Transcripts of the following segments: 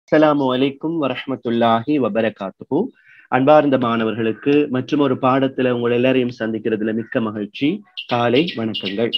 அஸ்ஸலாமு அலைக்கும் வரஹ்மத்துல்லாஹி வபரகாத்துஹு அன்பார்ந்த மாணவர்களுக்கு மற்றும் ஒரு பாடத்துல உங்கள் எல்லாரையும் சந்திக்கிறதுல மிக்க மகிழ்ச்சி காலை வணக்கங்கள்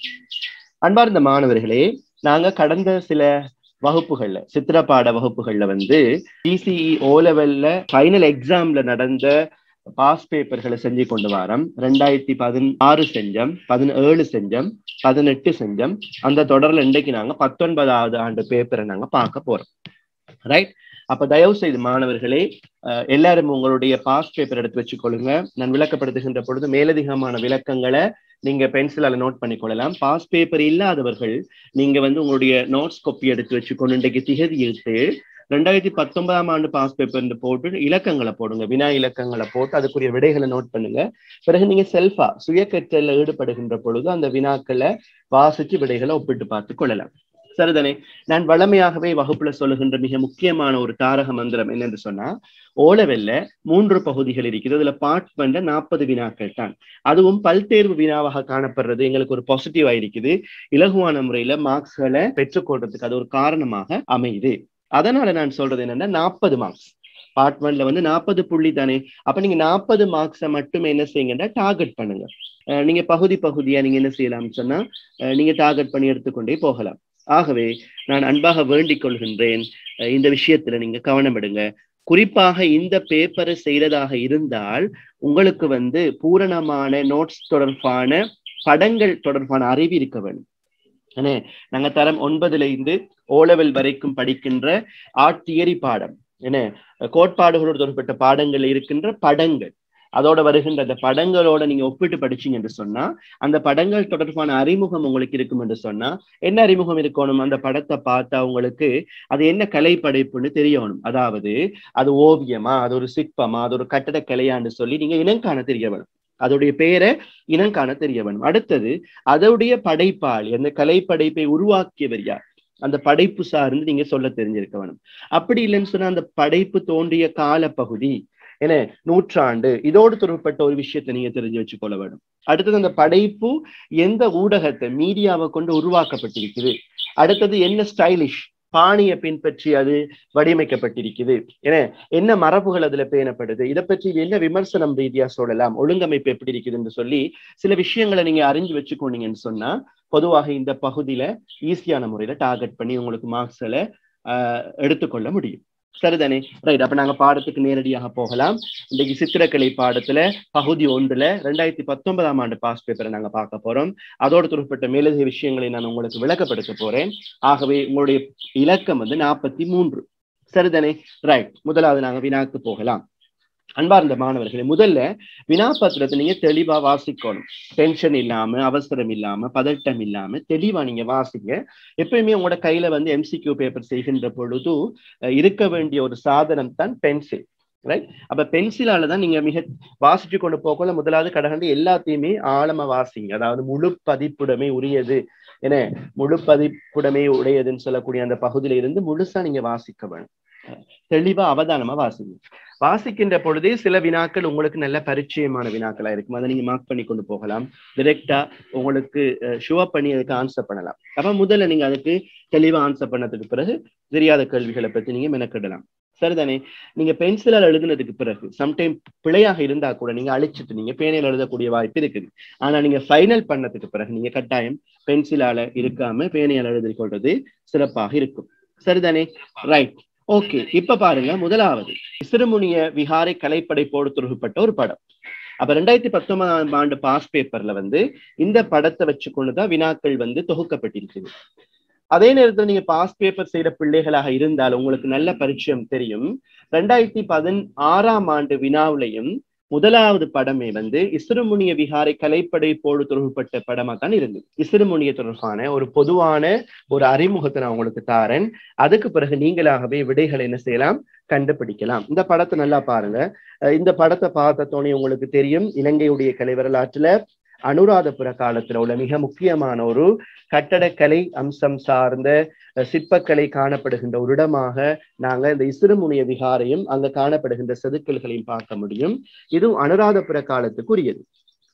அன்பார்ந்த மாணவர்களே நாங்க கடந்த சில வகுப்புகள்ல சித்திர பாட வகுப்புகள்ல வந்து டிசிஇ ஓ லெவல்ல ஃபைனல் எக்ஸாம்ல நடந்த பாஸ் பேப்பர்களை செஞ்சு கொண்டு வரோம் ரெண்டாயிரத்தி பதினாறு செஞ்சோம் பதினேழு செஞ்சோம் பதினெட்டு செஞ்சோம் அந்த தொடர்ல இன்றைக்கு நாங்க பத்தொன்பதாவது ஆண்டு பேப்பரை நாங்க பார்க்க போறோம் ரைட் அப்ப தயவு செய்து மாணவர்களே எல்லாரும் உங்களுடைய பாஸ் பேப்பர் எடுத்து வச்சுக்கொள்ளுங்க நான் விளக்கப்படுத்துகின்ற பொழுது மேலதிகமான விளக்கங்களை நீங்க பென்சிலால நோட் பண்ணிக்கொள்ளலாம் பாஸ் பேப்பர் இல்லாதவர்கள் நீங்க வந்து உங்களுடைய நோட்ஸ் காப்பி எடுத்து வச்சுக்கொண்டு இன்றைக்கு திகதி எடுத்து ரெண்டாயிரத்தி பத்தொன்பதாம் ஆண்டு பாஸ் பேப்பர் போட்டு இலக்கங்களை போடுங்க வினா இலக்கங்களை போட்டு அதுக்குரிய விடைகளை நோட் பண்ணுங்க பிறகு நீங்க செல்ஃபா சுய கற்றல ஈடுபடுகின்ற பொழுது அந்த வினாக்களை வாசிச்சு விடைகளை ஒப்பிட்டு பார்த்து கொள்ளலாம் சரிதானே நான் வளமையாகவே வகுப்புல சொல்லுகின்ற மிக முக்கியமான ஒரு தாரக மந்திரம் என்னன்னு சொன்னா ஓலவெல்ல மூன்று பகுதிகள் இருக்குது அதுல பார்ட் பண்ண நாற்பது வினாக்கள் தான் அதுவும் பல்தேர்வு வினாவாக காணப்படுறது எங்களுக்கு ஒரு பாசிட்டிவா இருக்குது இலகுவான முறையில மார்க்ஸ்களை பெற்றுக்கொள்றதுக்கு அது ஒரு காரணமாக அமையுது அதனால நான் சொல்றது என்னன்னா நாற்பது மார்க்ஸ் பார்ட் ஒன்ல வந்து நாற்பது புள்ளி தானே அப்ப நீங்க நாற்பது மார்க்ஸை மட்டும் என்ன செய்யுங்கன்னா டார்கெட் பண்ணுங்க நீங்க பகுதி பகுதியா நீங்க என்ன செய்யலாம்னு சொன்னா நீங்க டார்கெட் பண்ணி எடுத்துக்கொண்டே போகலாம் ஆகவே நான் அன்பாக வேண்டிக் கொள்கின்றேன் இந்த விஷயத்துல நீங்க கவனம் எடுங்க குறிப்பாக இந்த பேப்பரை செய்யறதாக இருந்தால் உங்களுக்கு வந்து பூரணமான நோட்ஸ் தொடர்பான படங்கள் தொடர்பான அறிவு இருக்க வேண்டும் ஏன்னா நாங்க தரம் ஒன்பதுல இருந்து ஓலெவல் வரைக்கும் படிக்கின்ற ஆர்ட் தியரி பாடம் என்ன கோட்பாடுகளோடு தொடர்பட்ட பாடங்கள் இருக்கின்ற படங்கள் அதோட வருகின்ற அந்த படங்களோட நீங்க ஒப்பிட்டு படிச்சீங்க என்று சொன்னா அந்த படங்கள் தொடர்பான அறிமுகம் உங்களுக்கு இருக்கும் என்று சொன்னா என்ன அறிமுகம் இருக்கணும் அந்த படத்தை பார்த்தா உங்களுக்கு அது என்ன கலை படைப்புன்னு தெரியணும் அதாவது அது ஓவியமா அது ஒரு சிற்பமா அது ஒரு கட்டடக்கலையான்னு சொல்லி நீங்க இனங்காண தெரிய வேணும் அதோடைய பெயரை இனங்காண தெரிய வேணும் அடுத்தது அதோடைய படைப்பாளி அந்த கலை படைப்பை உருவாக்கியவர் யார் அந்த படைப்பு சார்ந்து நீங்க சொல்ல தெரிஞ்சிருக்க வேணும் அப்படி இல்லைன்னு சொன்னா அந்த படைப்பு தோன்றிய கால பகுதி என்ன நூற்றாண்டு இதோடு தொடர்பட்ட ஒரு விஷயத்தை நீங்க தெரிஞ்சு வச்சுக்கொள்ள வேண்டும் அடுத்தது அந்த படைப்பு எந்த ஊடகத்தை மீடியாவை கொண்டு உருவாக்கப்பட்டிருக்குது அடுத்தது என்ன ஸ்டைலிஷ் பாணியை பின்பற்றி அது வடிவமைக்கப்பட்டிருக்குது ஏன்னா என்ன மரபுகள் அதுல பேணப்படுது இதை பற்றி என்ன விமர்சனம் ரீதியா சொல்லலாம் ஒழுங்கமைப்பு எப்படி இருக்குது என்று சொல்லி சில விஷயங்களை நீங்க அறிஞ்சு வச்சுக்கோனீங்கன்னு சொன்னா பொதுவாக இந்த பகுதியில ஈஸியான முறையில டார்கெட் பண்ணி உங்களுக்கு மார்க்ஸ்களை எடுத்துக்கொள்ள முடியும் சரிதானே ரைட் அப்ப நாங்க பாடத்துக்கு நேரடியாக போகலாம் இன்னைக்கு சித்திரக்கலை பாடத்துல பகுதி ஒன்றுல ரெண்டாயிரத்தி பத்தொன்பதாம் ஆண்டு பாஸ் பேப்பரை நாங்க பார்க்க போறோம் அதோடு தொடர்பட்ட மேலதிக விஷயங்களை நான் உங்களுக்கு விளக்கப்படுத்த போறேன் ஆகவே உங்களுடைய இலக்கம் வந்து நாற்பத்தி மூன்று சரிதானே ரைட் முதலாவது நாங்க வினாக்கு போகலாம் அன்பார்ந்த மாணவர்களே முதல்ல வினாபத்திரத்தை நீங்க தெளிவா வாசிக்கணும் டென்ஷன் இல்லாம அவசரம் இல்லாம பதட்டம் இல்லாம தெளிவா நீங்க வாசிங்க எப்பயுமே உங்களோட கையில வந்து எம்சிக்யூ பேப்பர் செய்கின்ற பொழுது இருக்க வேண்டிய ஒரு சாதனம் தான் பென்சில் ரைட் அப்ப பென்சிலால தான் நீங்க மிக வாசிச்சு கொண்டு போகல முதலாவது கடகண்டு எல்லாத்தையுமே ஆழமா வாசிங்க அதாவது முழு பதிப்புடமே உரியது என முழு பதிப்புடமே உடையதுன்னு சொல்லக்கூடிய அந்த பகுதியில இருந்து முழுசா நீங்க வாசிக்க வேணும் தெளிவா அவதானமா வாசிங்க வாசிக்கின்ற பொழுதே சில வினாக்கள் உங்களுக்கு நல்ல பரிச்சயமான வினாக்களா இருக்கும் அதை நீங்க மார்க் பண்ணி கொண்டு போகலாம் டிரெக்டா உங்களுக்கு ஷுவப் பண்ணி அதுக்கு ஆன்சர் பண்ணலாம் அப்ப முதல்ல நீங்க அதுக்கு தெளிவா ஆன்சர் பண்ணதுக்கு பிறகு தெரியாத கேள்விகளை பத்தி நீங்க மெனக்கிடலாம் சரிதானே நீங்க பென்சிலால் எழுதுனதுக்கு பிறகு சம்டைம் பிழையாக இருந்தா கூட நீங்க அழிச்சிட்டு நீங்க பேனையில் எழுதக்கூடிய வாய்ப்பு இருக்குது ஆனா நீங்க ஃபைனல் பண்ணதுக்கு பிறகு நீங்க கட்டாயம் பென்சிலால இருக்காம பேனையால் எழுதி கொள்றது சிறப்பாக இருக்கும் சரிதானே ரைட் ஓகே இப்ப பாருங்க முதலாவது இசிறுமுனிய விகாரை கலைப்படைப்போடு துருகப்பட்ட ஒரு படம் அப்ப ரெண்டாயிரத்தி பத்தொன்பதாம் ஆண்டு பாஸ் பேப்பர்ல வந்து இந்த படத்தை வச்சுக்கொண்டுதான் வினாக்கள் வந்து தொகுக்கப்பட்டிருக்குது அதே நேரத்தில் நீங்க பாஸ் பேப்பர் செய்யற பிள்ளைகளாக இருந்தால் உங்களுக்கு நல்ல பரிச்சயம் தெரியும் ரெண்டாயிரத்தி பதினாறாம் ஆண்டு வினாவிலையும் முதலாவது படமே வந்து இசுருமுனிய விகாரை கலைப்படைப்போடு தொடர்புப்பட்ட படமா தான் இருந்தது இசுருமுனிய தொடர்பான ஒரு பொதுவான ஒரு அறிமுகத்தை நான் உங்களுக்கு தாரேன் அதுக்கு பிறகு நீங்களாகவே விடைகளை என்ன செய்யலாம் கண்டுபிடிக்கலாம் இந்த படத்தை நல்லா பாருங்க இந்த படத்தை பார்த்தோன்னே உங்களுக்கு தெரியும் இலங்கையுடைய கலை வரலாற்றுல அனுராதபுர காலத்துல உள்ள மிக முக்கியமான ஒரு கட்டடக்கலை அம்சம் சார்ந்த சிற்பக்கலை காணப்படுகின்ற ஒரு இடமாக நாங்க இந்த இசுருமுனிய விகாரையும் அங்க காணப்படுகின்ற செதுக்கல்களையும் பார்க்க முடியும் இதுவும் அனுராதபுர காலத்துக்குரியது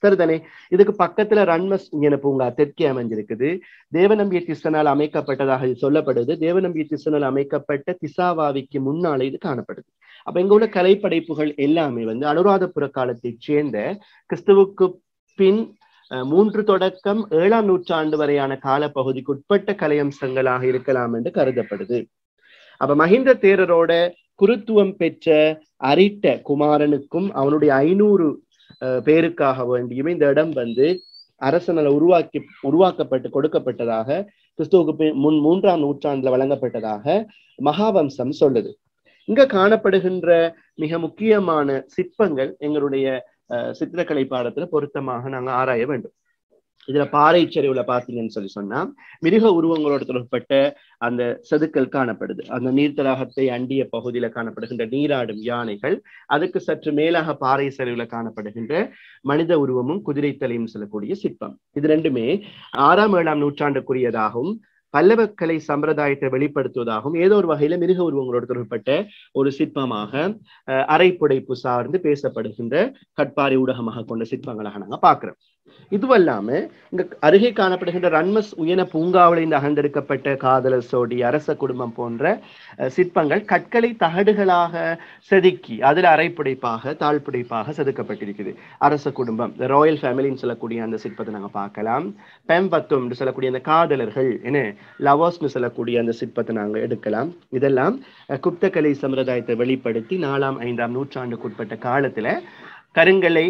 சரிதானே இதுக்கு பக்கத்துல ரன்மஸ் இங்கன பூங்கா தெற்கே அமைஞ்சிருக்குது தேவநம்பிய திசனால் அமைக்கப்பட்டதாக இது சொல்லப்படுது தேவநம்பிய திசனால் அமைக்கப்பட்ட திசாவாவிக்கு முன்னாலே இது காணப்படுது அப்ப இங்க உள்ள கலைப்படைப்புகள் எல்லாமே வந்து அனுராதபுர காலத்தைச் சேர்ந்த கிறிஸ்துவுக்கு பின் மூன்று தொடக்கம் ஏழாம் நூற்றாண்டு வரையான காலப்பகுதிக்கு உட்பட்ட கலையம்சங்களாக இருக்கலாம் என்று கருதப்படுது அப்ப மஹிந்த தேரரோட குருத்துவம் பெற்ற அரிட்ட குமாரனுக்கும் அவனுடைய ஐநூறு பேருக்காக வேண்டியுமே இந்த இடம் வந்து அரசனால உருவாக்கி உருவாக்கப்பட்டு கொடுக்கப்பட்டதாக கிறிஸ்துவுக்கு முன் மூன்றாம் நூற்றாண்டுல வழங்கப்பட்டதாக மகாவம்சம் சொல்லுது இங்க காணப்படுகின்ற மிக முக்கியமான சிற்பங்கள் எங்களுடைய சித்திரக்கலை பாடத்துல பொருத்தமாக நாங்க ஆராய வேண்டும் இதுல பாறை சரிவுல பாத்தீங்கன்னு சொல்லி சொன்னா மிருக உருவங்களோட தொடர்பட்ட அந்த செதுக்கல் காணப்படுது அந்த நீர்த்தடாகத்தை அண்டிய பகுதியில காணப்படுகின்ற நீராடும் யானைகள் அதுக்கு சற்று மேலாக பாறை சரிவுல காணப்படுகின்ற மனித உருவமும் குதிரை தலையும் சொல்லக்கூடிய சிற்பம் இது ரெண்டுமே ஆறாம் ஏழாம் நூற்றாண்டுக்குரியதாகவும் பல்லவ கலை சம்பிரதாயத்தை வெளிப்படுத்துவதாகவும் ஏதோ ஒரு வகையில மிருக உருவங்களோடு தொடர்பட்ட ஒரு சிற்பமாக அரைப்புடைப்பு சார்ந்து பேசப்படுகின்ற கட்பாரி ஊடகமாக கொண்ட சிற்பங்களாக நாங்க பாக்குறோம் இதுவல்லாம இங்க அருகே காணப்படுகின்ற ரன்மஸ் உயன பூங்காவில் இந்த அகழ்ந்தெடுக்கப்பட்ட காதலர் சோடி அரச குடும்பம் போன்ற சிற்பங்கள் கற்களை தகடுகளாக செதுக்கி அதுல அரைப்புடைப்பாக தாழ்ப்புடைப்பாக செதுக்கப்பட்டிருக்குது அரச குடும்பம் இந்த ராயல் ஃபேமிலின்னு சொல்லக்கூடிய அந்த சிற்பத்தை நாங்க பார்க்கலாம் பெம்பத்தும் சொல்லக்கூடிய அந்த காதலர்கள் என்ன லவர்ஸ்னு சொல்லக்கூடிய அந்த சிற்பத்தை நாங்க எடுக்கலாம் இதெல்லாம் குப்தக்கலை சம்பிரதாயத்தை வெளிப்படுத்தி நாலாம் ஐந்தாம் நூற்றாண்டுக்கு உட்பட்ட காலத்துல கருங்கலை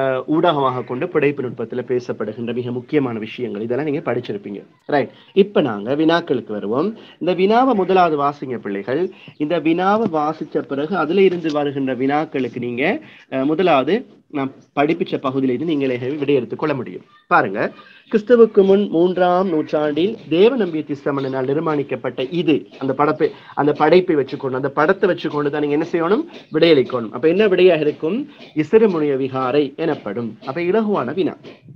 ஊடகமாக கொண்டு பிடைப்பு நுட்பத்துல பேசப்படுகின்ற மிக முக்கியமான விஷயங்கள் இதெல்லாம் நீங்க படிச்சிருப்பீங்க ரைட் இப்ப நாங்க வினாக்களுக்கு வருவோம் இந்த வினாவை முதலாவது வாசிங்க பிள்ளைகள் இந்த வினாவை வாசிச்ச பிறகு அதுல இருந்து வருகின்ற வினாக்களுக்கு நீங்க முதலாவது நான் படிப்பிச்ச பகுதியில இருந்து நீங்களே விடையெடுத்துக் கொள்ள முடியும் பாருங்க கிறிஸ்துவுக்கு முன் மூன்றாம் நூற்றாண்டில் தேவ நம்பிய திஸ்தமனால் நிர்மாணிக்கப்பட்ட இது அந்த படப்பை அந்த படைப்பை வச்சுக்கொண்டு அந்த படத்தை வச்சுக்கொண்டு தான் நீங்க என்ன செய்யணும் விடையளிக்கணும் அப்ப என்ன விடையாக இருக்கும் இசிறுமுனைய விகாரை எனப்படும் அப்ப இலகுவான வினா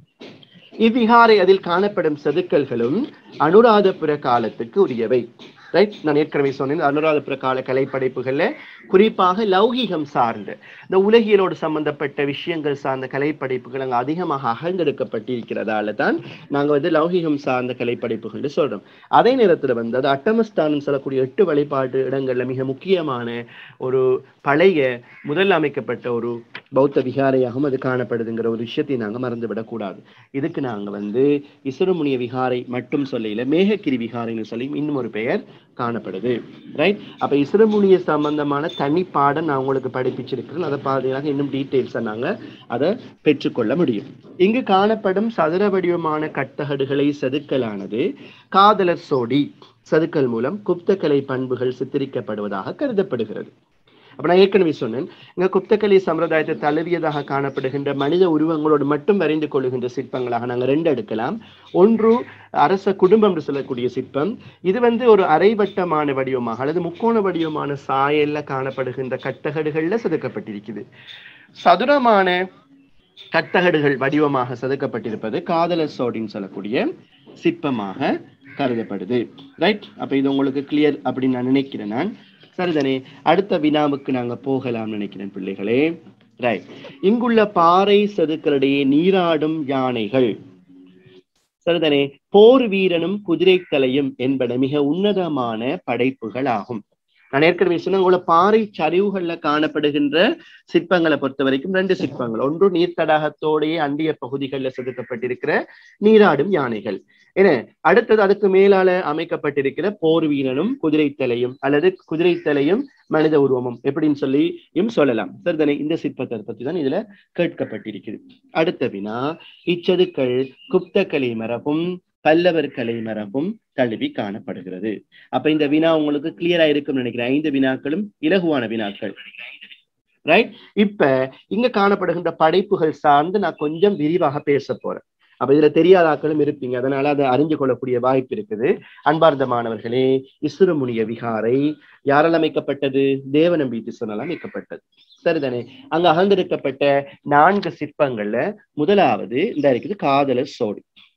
இவ்விகாரை அதில் காணப்படும் செதுக்கல்களும் அனுராதபுர காலத்துக்கு உரியவை ரைட் நான் ஏற்கனவே சொன்னேன் அனுராதபுர கால கலைப்படைப்புகள்ல குறிப்பாக லௌகீகம் சார்ந்த இந்த உலகியலோடு சம்பந்தப்பட்ட விஷயங்கள் சார்ந்த கலைப்படைப்புகள் அங்கே அதிகமாக அகழ்ந்தெடுக்கப்பட்டிருக்கிறதால தான் நாங்க வந்து லௌகீகம் சார்ந்த கலைப்படைப்புகள் சொல்றோம் அதே நேரத்துல வந்து அது அட்டமஸ்தானம் சொல்லக்கூடிய எட்டு வழிபாட்டு இடங்கள்ல மிக முக்கியமான ஒரு பழைய முதல் அமைக்கப்பட்ட ஒரு பௌத்த விகாரையாகவும் அது காணப்படுதுங்கிற ஒரு விஷயத்தை நாங்க மறந்து விடக்கூடாது இதுக்கு நாங்க வந்து இசுரமுனிய விகாரை மட்டும் சொல்லையில மேகக்கிரி விகாரைன்னு சொல்லி இன்னும் ஒரு பெயர் காணப்படுது ரைட் அப்ப இசுரமுனிய சம்பந்தமான தனி பாடம் நான் உங்களுக்கு படிப்பிச்சிருக்கிறேன் அதை பார்த்தீங்கன்னா இன்னும் டீட்டெயில்ஸை நாங்க அதை பெற்றுக்கொள்ள முடியும் இங்கு காணப்படும் சதுர வடிவமான கட்டகடுகளை செதுக்கலானது காதலர் சோடி செதுக்கல் மூலம் குப்தக்கலை பண்புகள் சித்தரிக்கப்படுவதாக கருதப்படுகிறது அப்ப நான் ஏற்கனவே சொன்னேன் இங்க குப்தக்கலை சம்பிரதாயத்தை தழுவியதாக காணப்படுகின்ற மனித உருவங்களோடு மட்டும் வரைந்து கொள்ளுகின்ற சிற்பங்களாக நாங்க ரெண்டு எடுக்கலாம் ஒன்று அரச குடும்பம் என்று சொல்லக்கூடிய சிற்பம் இது வந்து ஒரு அரைவட்டமான வடிவமாக அல்லது முக்கோண வடிவமான சாயல்ல காணப்படுகின்ற கட்டகடுகள்ல செதுக்கப்பட்டிருக்குது சதுரமான கட்டகடுகள் வடிவமாக செதுக்கப்பட்டிருப்பது காதலர் சோடின்னு சொல்லக்கூடிய சிற்பமாக கருதப்படுது ரைட் அப்ப இது உங்களுக்கு கிளியர் அப்படின்னு நான் நினைக்கிறேன் நான் சரிதானே அடுத்த வினாவுக்கு நாங்க போகலாம் நினைக்கிறேன் பிள்ளைகளே ரைட் இங்குள்ள பாறை செதுக்களிடையே நீராடும் யானைகள் சரிதானே போர் வீரனும் குதிரை தலையும் என்பன மிக உன்னதமான படைப்புகள் ஆகும் நான் ஏற்கனவே சொன்ன உங்களோட பாறை சரிவுகள்ல காணப்படுகின்ற சிற்பங்களை பொறுத்த வரைக்கும் ரெண்டு சிற்பங்கள் ஒன்று நீர்த்தடாகத்தோடைய அண்டிய பகுதிகளில் செதுக்கப்பட்டிருக்கிற நீராடும் யானைகள் என அடுத்தது அதுக்கு மேலால அமைக்கப்பட்டிருக்கிற போர் வீரனும் குதிரை தலையும் அல்லது குதிரை தலையும் மனித உருவமும் எப்படின்னு சொல்லியும் சொல்லலாம் சரிதானே இந்த சிற்பத்தை பத்தி தான் இதுல கேட்கப்பட்டிருக்குது அடுத்த வினா இச்சதுக்கள் குப்த கலை மரபும் பல்லவர் கலை மரபும் தழுவி காணப்படுகிறது அப்ப இந்த வினா உங்களுக்கு கிளியரா இருக்கும்னு நினைக்கிறேன் ஐந்து வினாக்களும் இலகுவான வினாக்கள் ரைட் இப்ப இங்க காணப்படுகின்ற படைப்புகள் சார்ந்து நான் கொஞ்சம் விரிவாக பேச போறேன் அப்ப இதுல தெரியாத ஆக்களும் இருப்பீங்க அதனால அதை அறிஞ்சு கொள்ளக்கூடிய வாய்ப்பு இருக்குது அன்பார்ந்த மாணவர்களே இசுரமுனிய விகாரை யாரால் அமைக்கப்பட்டது தேவநம்பி திசனால் அமைக்கப்பட்டது சரிதானே அங்க அகழ்ந்தெடுக்கப்பட்ட நான்கு சிற்பங்கள்ல முதலாவது இந்த இருக்குது காதலர் சோடி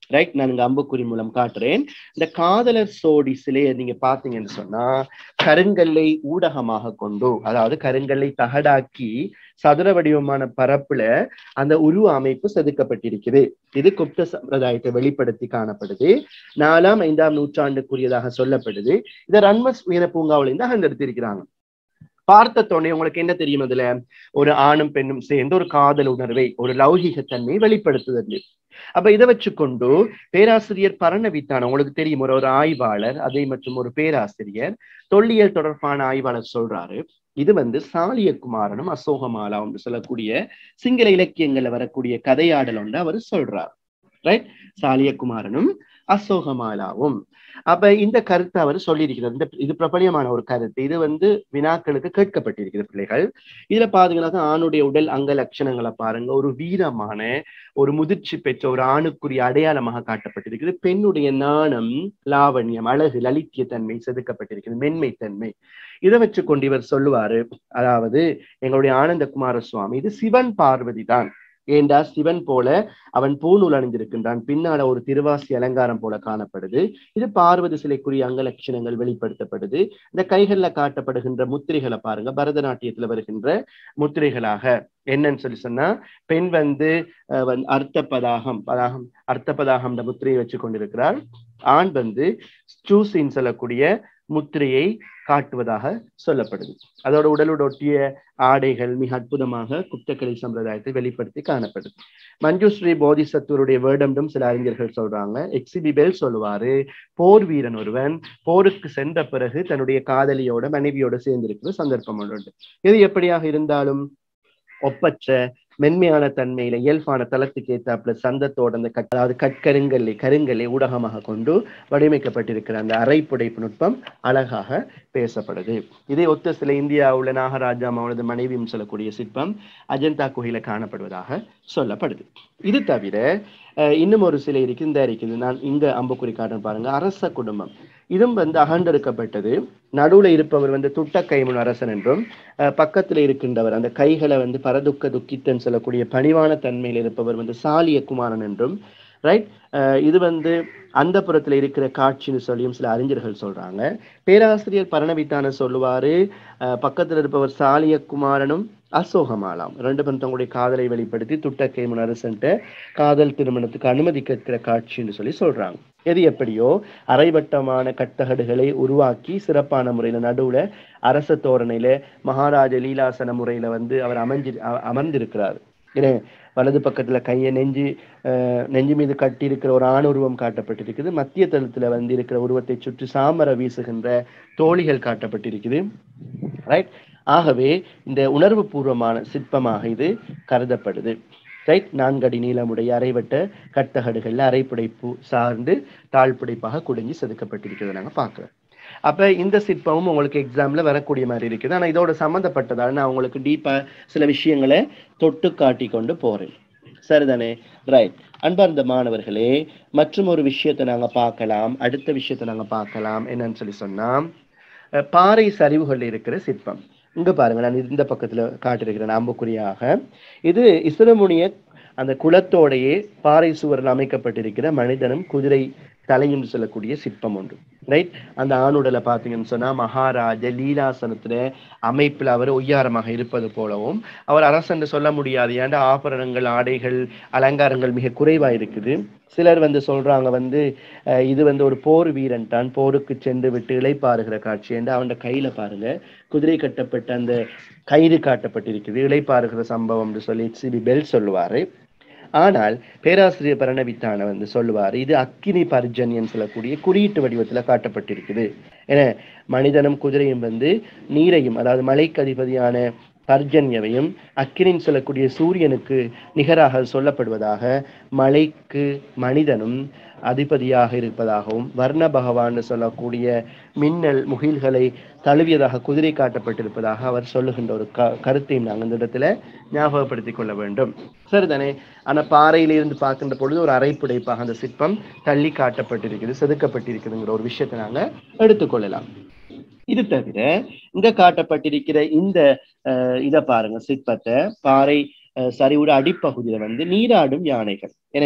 ரைட் நான் இங்க அம்புக்குறி மூலம் காட்டுறேன் இந்த காதலர் சோடி சிலையை நீங்க பாத்தீங்கன்னு சொன்னா கருங்கல்லை ஊடகமாக கொண்டு அதாவது கருங்கல்லை தகடாக்கி சதுர வடிவமான பரப்புல அந்த உருவ அமைப்பு செதுக்கப்பட்டிருக்குது இது குப்த சம்பிரதாயத்தை வெளிப்படுத்தி காணப்படுது நாலாம் ஐந்தாம் நூற்றாண்டுக்குரியதாக சொல்லப்படுது இதை ரன்மஸ் உயர பூங்காவில இருந்து அகழ்ந்தெடுத்திருக்கிறாங்க பார்த்த தோணை உங்களுக்கு என்ன தெரியும் அதுல ஒரு ஆணும் பெண்ணும் சேர்ந்து ஒரு காதல் உணர்வை ஒரு லௌகிகத்தன்மையை வெளிப்படுத்துதல் அப்ப இதை வச்சுக்கொண்டு பேராசிரியர் பரணவித்தான உங்களுக்கு தெரியும் ஒரு ஒரு ஆய்வாளர் அதே மற்றும் ஒரு பேராசிரியர் தொல்லியல் தொடர்பான ஆய்வாளர் சொல்றாரு இது வந்து சாலியகுமாரனும் அசோகமாலா என்று சொல்லக்கூடிய சிங்கள இலக்கியங்கள்ல வரக்கூடிய கதையாடல் ஒன்று அவர் சொல்றார் ரைட் சாலியகுமாரனும் அசோகமாலாவும் அப்ப இந்த கருத்தை அவர் சொல்லியிருக்கிறார் இந்த இது பிரபலியமான ஒரு கருத்து இது வந்து வினாக்களுக்கு கேட்கப்பட்டிருக்கிறது பிள்ளைகள் இதுல பாத்தீங்கன்னா ஆணுடைய உடல் அங்க லட்சணங்களை பாருங்க ஒரு வீரமான ஒரு முதிர்ச்சி பெற்ற ஒரு ஆணுக்குரிய அடையாளமாக காட்டப்பட்டிருக்கிறது பெண்ணுடைய நாணம் லாவண்யம் அழகு லலித்திய தன்மை செதுக்கப்பட்டிருக்கிறது மென்மை தன்மை இதை வச்சு கொண்டு இவர் சொல்லுவாரு அதாவது எங்களுடைய ஆனந்த குமார சுவாமி இது சிவன் பார்வதி தான் ஏண்டா சிவன் போல அவன் பூநூல் அணிந்திருக்கின்றான் பின்னால ஒரு திருவாசி அலங்காரம் போல காணப்படுது இது பார்வதி சிலைக்குரிய அங்க லட்சணங்கள் வெளிப்படுத்தப்படுது இந்த கைகள்ல காட்டப்படுகின்ற முத்திரைகளை பாருங்க பரதநாட்டியத்துல வருகின்ற முத்திரைகளாக என்னன்னு சொல்லி சொன்னா பெண் வந்து அர்த்த பதாகம் பதாகம் அர்த்த பதாகம் இந்த முத்திரையை வச்சு கொண்டிருக்கிறார் ஆண் வந்து ஸ்டூசின்னு சொல்லக்கூடிய முத்திரையை காட்டுவதாக சொல்லப்படுது அதோட உடலோட ஒட்டிய ஆடைகள் மிக அற்புதமாக குப்தக்கலை சம்பிரதாயத்தை வெளிப்படுத்தி காணப்படுது மஞ்சுஸ்ரீ போதிசத்துவருடைய வேர்டம்டும் சில அறிஞர்கள் சொல்றாங்க எக்ஸிபி பெல் சொல்லுவாரு போர் வீரன் ஒருவன் போருக்கு சென்ற பிறகு தன்னுடைய காதலியோட மனைவியோட சேர்ந்திருக்கிற சந்தர்ப்பம் ஒன்று இது எப்படியாக இருந்தாலும் ஒப்பற்ற மென்மையான தன்மையில இயல்பான தளத்துக்கு ஏத்தாப்புல சந்தத்தோட அந்த கட் அதாவது கற்கருங்கல்லை கருங்கல்லை ஊடகமாக கொண்டு வடிவமைக்கப்பட்டிருக்கிற அந்த அரைப்புடைப்பு நுட்பம் அழகாக பேசப்படுது இதே ஒத்த சில இந்தியாவுள்ள நாகராஜா அவனது மனைவியும் சொல்லக்கூடிய சிற்பம் அஜந்தா குகையில காணப்படுவதாக சொல்லப்படுது இது தவிர இன்னும் ஒரு சிலை இருக்கு இந்த இருக்குது நான் இங்க அம்புக்குறி காட்டுன்னு பாருங்க அரச குடும்பம் இதுவும் வந்து அகண்டெடுக்கப்பட்டது நடுவுல இருப்பவர் வந்து துட்ட கைமுன் அரசன் என்றும் பக்கத்துல இருக்கின்றவர் அந்த கைகளை வந்து பரதுக்க துக்கித்தன் சொல்லக்கூடிய பணிவான தன்மையில் இருப்பவர் வந்து சாலிய குமாரன் என்றும் ரைட் இது வந்து அந்த புறத்துல இருக்கிற காட்சின்னு சொல்லியும் சில அறிஞர்கள் சொல்றாங்க பேராசிரியர் பரணவித்தான சொல்லுவாரு பக்கத்துல இருப்பவர் சாலிய குமாரனும் அசோகமாலாம் ரெண்டு பேரும் தங்களுடைய காதலை வெளிப்படுத்தி துட்டக்கை அரசன்ட்ட காதல் திருமணத்துக்கு அனுமதி கேட்கிற காட்சின்னு சொல்லி சொல்றாங்க எது எப்படியோ அரைவட்டமான கட்டகடுகளை உருவாக்கி சிறப்பான முறையில நடுவுல அரச தோரணையில மகாராஜ லீலாசன முறையில வந்து அவர் அமைஞ்சி அமர்ந்திருக்கிறார் ஏன்னா வலது பக்கத்துல கையை நெஞ்சு நெஞ்சு மீது கட்டி இருக்கிற ஒரு ஆணுருவம் காட்டப்பட்டிருக்குது மத்திய தளத்துல வந்து இருக்கிற உருவத்தை சுற்றி சாமர வீசுகின்ற தோழிகள் காட்டப்பட்டிருக்குது ரைட் ஆகவே இந்த உணர்வு பூர்வமான சிற்பமாக இது கருதப்படுது ரைட் நான்கடி நீளமுடைய அரைவட்ட கட்டகடுகள்ல அரைப்புடைப்பு சார்ந்து தாழ்ப்புடைப்பாக குடிஞ்சு செதுக்கப்பட்டிருக்கிறத நாங்க பார்க்கிறோம் அப்ப இந்த சிற்பமும் உங்களுக்கு எக்ஸாம்ல வரக்கூடிய மாதிரி இருக்குது ஆனா இதோட சம்மந்தப்பட்டதால நான் உங்களுக்கு டீப்பா சில விஷயங்களை தொட்டு காட்டி கொண்டு போறேன் சரிதானே ரைட் அன்பார்ந்த மாணவர்களே மற்றும் ஒரு விஷயத்தை நாங்க பார்க்கலாம் அடுத்த விஷயத்தை நாங்க பார்க்கலாம் என்னன்னு சொல்லி சொன்னா பாறை சரிவுகள் இருக்கிற சிற்பம் இங்க பாருங்க நான் இந்த பக்கத்துல காட்டிருக்கிறேன் அம்புக்குறியாக இது இசுரமுனிய அந்த குளத்தோடையே பாறை சுவரில் அமைக்கப்பட்டிருக்கிற மனிதனும் குதிரை தலையும் சொல்லக்கூடிய சிற்பம் ஒன்று ரைட் அந்த ஆணுடலை பார்த்தீங்கன்னு சொன்னா மகாராஜ லீலாசனத்துல அமைப்பில் அவர் ஒய்யாரமாக இருப்பது போலவும் அவர் அரசன்று சொல்ல முடியாது ஏன்டா ஆபரணங்கள் ஆடைகள் அலங்காரங்கள் மிக குறைவா இருக்குது சிலர் வந்து சொல்றாங்க வந்து இது வந்து ஒரு போர் வீரன் தான் போருக்கு சென்று விட்டு இளைப்பாறுகிற காட்சி என்று அவன் கையில பாருங்க குதிரை கட்டப்பட்ட அந்த கயிறு காட்டப்பட்டிருக்குது இளைப்பாறுகிற சம்பவம் சொல்லி சிபி பெல் சொல்லுவாரு ஆனால் பேராசிரியர் பரணவித்தான வந்து சொல்லுவார் இது அக்கினி பர்ஜன்யன் சொல்லக்கூடிய குறியீட்டு வடிவத்துல காட்டப்பட்டிருக்குது என மனிதனும் குதிரையும் வந்து நீரையும் அதாவது மலைக்கு அதிபதியான பர்ஜன்யவையும் அக்கினின் சொல்லக்கூடிய சூரியனுக்கு நிகராக சொல்லப்படுவதாக மலைக்கு மனிதனும் அதிபதியாக இருப்பதாகவும் வர்ண பகவான் சொல்லக்கூடிய மின்னல் முகில்களை தழுவியதாக குதிரை காட்டப்பட்டிருப்பதாக அவர் சொல்லுகின்ற ஒரு க கருத்தையும் நாங்கள் இந்த இடத்துல ஞாபகப்படுத்திக் கொள்ள வேண்டும் சரிதானே ஆனா பாறையிலிருந்து பார்க்கின்ற பொழுது ஒரு அரைப்புடைப்பாக அந்த சிற்பம் தள்ளி காட்டப்பட்டிருக்குது செதுக்கப்பட்டிருக்குதுங்கிற ஒரு விஷயத்தை நாங்க எடுத்துக்கொள்ளலாம் இது தவிர இங்க காட்டப்பட்டிருக்கிற இந்த இத பாருங்க சிற்பத்தை பாறை சரிவுட அடிப்பகுதியில வந்து நீராடும் யானைகள் ஏன்னா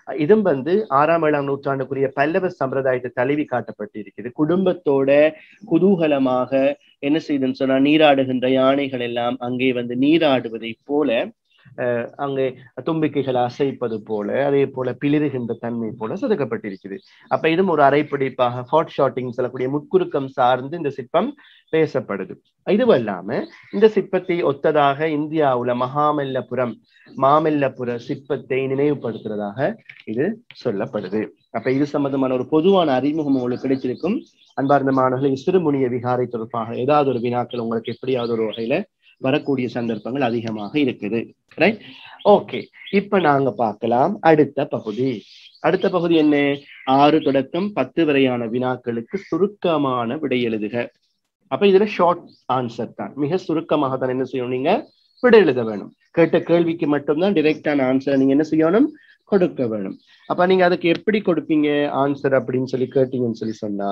இதும் வந்து ஆறாம் ஏழாம் நூற்றாண்டுக்குரிய பல்லவ சம்பிரதாயத்தை தழுவி காட்டப்பட்டு இருக்குது குடும்பத்தோட குதூகலமாக என்ன செய்யுதுன்னு சொன்னா நீராடுகின்ற யானைகள் எல்லாம் அங்கே வந்து நீராடுவதை போல அஹ் அங்கே தும்பிக்கைகளை அசைப்பது போல அதே போல பிளிருகின்ற தன்மை போல செதுக்கப்பட்டிருக்குது அப்ப இதுவும் ஒரு அரைப்பிடிப்பாக ஹாட் ஷாட்டிங் சொல்லக்கூடிய முட்குறுக்கம் சார்ந்து இந்த சிற்பம் பேசப்படுது இதுவும் இல்லாம இந்த சிற்பத்தை ஒத்ததாக இந்தியாவுல மகாமல்லபுரம் மாமல்லபுர சிற்பத்தை நினைவுபடுத்துறதாக இது சொல்லப்படுது அப்ப இது சம்பந்தமான ஒரு பொதுவான அறிமுகம் உங்களுக்கு கிடைச்சிருக்கும் அன்பார்ந்த மாணவர்கள் சிறுமுனிய விகாரை தொடர்பாக ஏதாவது ஒரு வினாக்கள் உங்களுக்கு எப்படியாவது ஒரு வகையில வரக்கூடிய சந்தர்ப்பங்கள் அதிகமாக இருக்குது ரைட் ஓகே இப்ப நாங்க பார்க்கலாம் அடுத்த பகுதி அடுத்த பகுதி என்ன ஆறு தொடக்கம் பத்து வரையான வினாக்களுக்கு சுருக்கமான விடை எழுதுக அப்ப இதுல ஷார்ட் ஆன்சர் தான் மிக சுருக்கமாக தான் என்ன செய்யணும் நீங்க விடை எழுத வேணும் கேட்ட கேள்விக்கு மட்டும்தான் டிரெக்டான ஆன்சர் நீங்க என்ன செய்யணும் கொடுக்க வேணும் அப்ப நீங்க அதுக்கு எப்படி கொடுப்பீங்க ஆன்சர் அப்படின்னு சொல்லி கேட்டீங்கன்னு சொல்லி சொன்னா